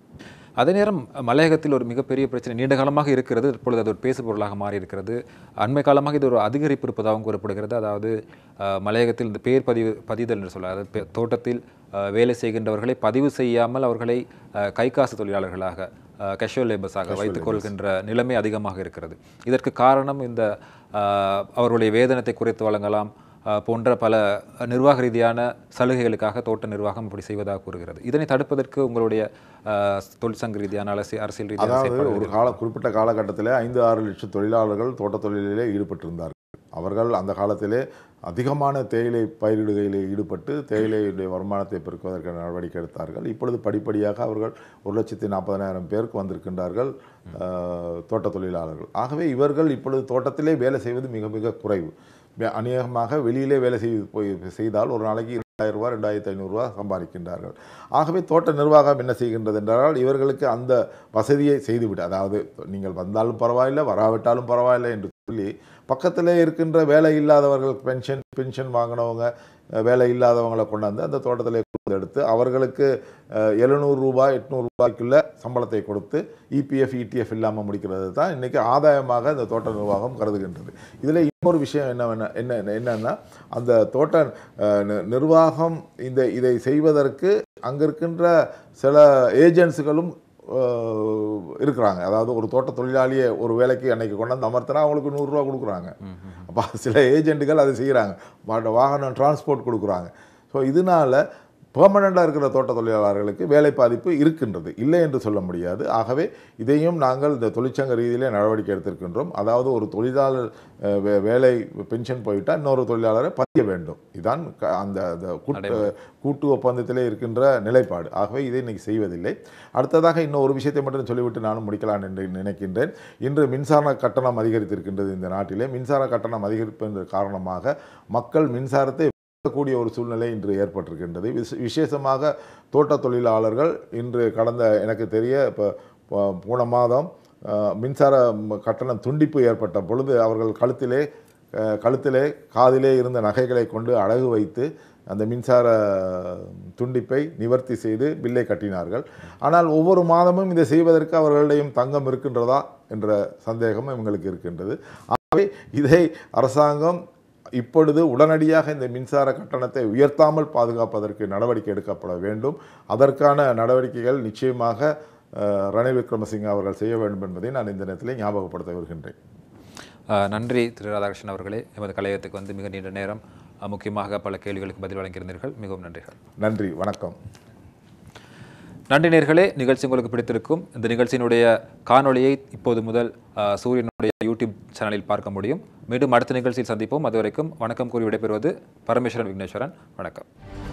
S1: அதே நேரம் மலையகத்தில் ஒரு மிகப்பெரிய பிரச்சனை நீண்ட காலமாக இருக்கிறது இப்பொழுது அது ஒரு பேசு பொருளாக மாறி இருக்கிறது அண்மை காலமாக இது ஒரு அதிகரிப்பு இருப்பதாகவும் கூறப்படுகிறது அதாவது அஹ், மலையகத்தில் இந்த பேர் பதிவு பதிதல் என்று சொல்ல அதாவது பே- தோட்டத்தில் அஹ், வேலை செய்கின்றவர்களை பதிவு செய்யாமல் அவர்களை அஹ், கை காசு தொழிலாளர்களாக கேஷுவல் லேபர்ஸாக வைத்துக் கொள்கின்ற நிலைமை அதிகமாக இருக்கிறது இதற்கு காரணம் இந்த அஹ், அவர்களுடைய வேதனத்தை குறைத்து வழங்கலாம் அஹ், போன்ற பல நிர்வாக ரீதியான சலுகைகளுக்காக தோட்ட நிர்வாகம் இப்படி செய்வதாக கூறுகிறது இதனை தடுப்பதற்கு உங்களுடைய அஹ், தொழிற்சங்க ரீதியான அரசியல் அரசியல் ரீதியான
S2: அதாவது
S1: செயற்பாடுகள்
S2: ஒரு கால குறிப்பிட்ட காலகட்டத்தில் ஐந்து ஆறு லட்சம் தொழிலாளர்கள் தோட்டத் தொழிலிலே ஈடுபட்டிருந்தார்கள் அவர்கள் அந்த காலத்திலே அதிகமான தேயிலை பயிரிடுகையில் ஈடுபட்டு தேயிலையுடைய வருமானத்தை பெருக்குவதற்கான நடவடிக்கை எடுத்தார்கள் இப்பொழுது படிப்படியாக அவர்கள் ஒரு லட்சத்தி நாற்பதனாயிரம் பேருக்கு வந்திருக்கின்றார்கள் அஹ், தோட்டத் தொழிலாளர்கள் ஆகவே இவர்கள் இப்பொழுது தோட்டத்திலே வேலை செய்வது மிக மிக குறைவு வே- அநேகமாக வெளியிலே வேலை செய்து போய் செய்தால் ஒரு நாளைக்கு ரெண்டாயிரம் ரூபாய் ரெண்டாயிரத்தி ஐநூறுரூவா சம்பாதிக்கின்றார்கள் ஆகவே தோட்ட நிர்வாகம் என்ன செய்கின்றது என்றால் இவர்களுக்கு அந்த வசதியை செய்துவிட்டு அதாவது நீங்கள் வந்தாலும் பரவாயில்லை வராவிட்டாலும் பரவாயில்லை என்று சொல்லி பக்கத்திலே இருக்கின்ற வேலை இல்லாதவர்கள் பென்ஷன் பென்ஷன் வாங்கினவங்க அஹ், வேலை இல்லாதவங்களை கொண்டாந்து அந்த தோட்டத்திலே கொடுத்து எடுத்து அவர்களுக்கு எழுநூறு ரூபாய் எட்நூறு ரூபாய்க்குள்ள சம்பளத்தை கொடுத்து இபிஎஃப் இடிஎஃப் இல்லாமல் முடிக்கிறது தான் இன்றைக்கி ஆதாயமாக இந்த தோட்ட நிர்வாகம் கருதுகின்றது இதில் இன்னொரு விஷயம் என்ன என்ன என்னன்னா அந்த தோட்ட அஹ், நி- நிர்வாகம் இந்த இதை செய்வதற்கு அங்கே இருக்கின்ற சில ஏஜென்ட்ஸுகளும் இருக்கிறாங்க அதாவது ஒரு தோட்ட தொழிலாளியை ஒரு வேலைக்கு அன்னைக்கு கொண்டாந்து அமர்த்தினா அவங்களுக்கு நூறுரூவா கொடுக்குறாங்க அப்போ சில ஏஜென்ட்டுகள் அதை செய்கிறாங்க வாகனம் டிரான்ஸ்போர்ட் கொடுக்குறாங்க ஸோ இதனால பெர்மனண்டாக இருக்கிற தோட்ட தொழிலாளர்களுக்கு வேலை பாதிப்பு இருக்கின்றது இல்லை என்று சொல்ல முடியாது ஆகவே இதையும் நாங்கள் இந்த தொழிற்சங்க ரீதியிலே நடவடிக்கை எடுத்திருக்கின்றோம் அதாவது ஒரு தொழிலாளர் அஹ், வே- வேலை பென்ஷன் போயிட்டால் இன்னொரு தொழிலாளரை பதிய வேண்டும் இதுதான் க- அந்த அந்த கூட்டு கூட்டு ஒப்பந்தத்திலே இருக்கின்ற நிலைப்பாடு ஆகவே இதை இன்னைக்கு செய்வதில்லை அடுத்ததாக இன்னும் ஒரு விஷயத்தை மட்டும் சொல்லிவிட்டு நானும் முடிக்கலாம் என்று நினைக்கின்றேன் இன்று மின்சார கட்டணம் அதிகரித்திருக்கின்றது இந்த நாட்டிலே மின்சார கட்டணம் அதிகரிப்பதன் காரணமாக மக்கள் மின்சாரத்தை கூடிய ஒரு சூழ்நிலை இன்று ஏற்பட்டிருக்கின்றது விச- விசேஷமாக தோட்ட தொழிலாளர்கள் இன்று கடந்த எனக்கு தெரிய இப்போ போன மாதம் அஹ், மின்சார ம- கட்டணம் துண்டிப்பு ஏற்பட்ட பொழுது அவர்கள் கழுத்திலே அஹ், கழுத்திலே காதிலே இருந்த நகைகளை கொண்டு அழகு வைத்து அந்த மின்சார துண்டிப்பை நிவர்த்தி செய்து பில்லை கட்டினார்கள் ஆனால் ஒவ்வொரு மாதமும் இதை செய்வதற்கு அவர்களிடையும் தங்கம் இருக்கின்றதா என்ற சந்தேகம் எங்களுக்கு இருக்கின்றது ஆகவே இதை அரசாங்கம் இப்பொழுது உடனடியாக இந்த மின்சார கட்டணத்தை உயர்த்தாமல் பாதுகாப்பதற்கு நடவடிக்கை எடுக்கப்பட வேண்டும் அதற்கான நடவடிக்கைகள் நிச்சயமாக அஹ், ரணில் விக்ரமசிங்க அவர்கள் செய்ய வேண்டும் என்பதை நான் இந்த நேரத்தில் ஞாபகப்படுத்த வருகின்றேன்
S1: அஹ், நன்றி திரு ராதாகிருஷ்ணன் அவர்களே எமது கலையகத்துக்கு வந்து மிக நீண்ட நேரம் அஹ், முக்கியமாக பல கேள்விகளுக்கு பதில் வழங்கியிருந்தீர்கள் மிகவும் நன்றிகள்
S2: நன்றி வணக்கம்
S1: நன்றி நேர்களே நிகழ்ச்சி உங்களுக்கு பிடித்திருக்கும் இந்த நிகழ்ச்சியினுடைய காணொளியை இப்போது முதல் அஹ், சூரியனுடைய யூடியூப் சேனலில் பார்க்க முடியும் மீண்டும் அடுத்த நிகழ்ச்சியில் சந்திப்போம் அதுவரைக்கும் வணக்கம் கூறி விடைபெறுவது பரமேஸ்வரன் விக்னேஸ்வரன் வணக்கம்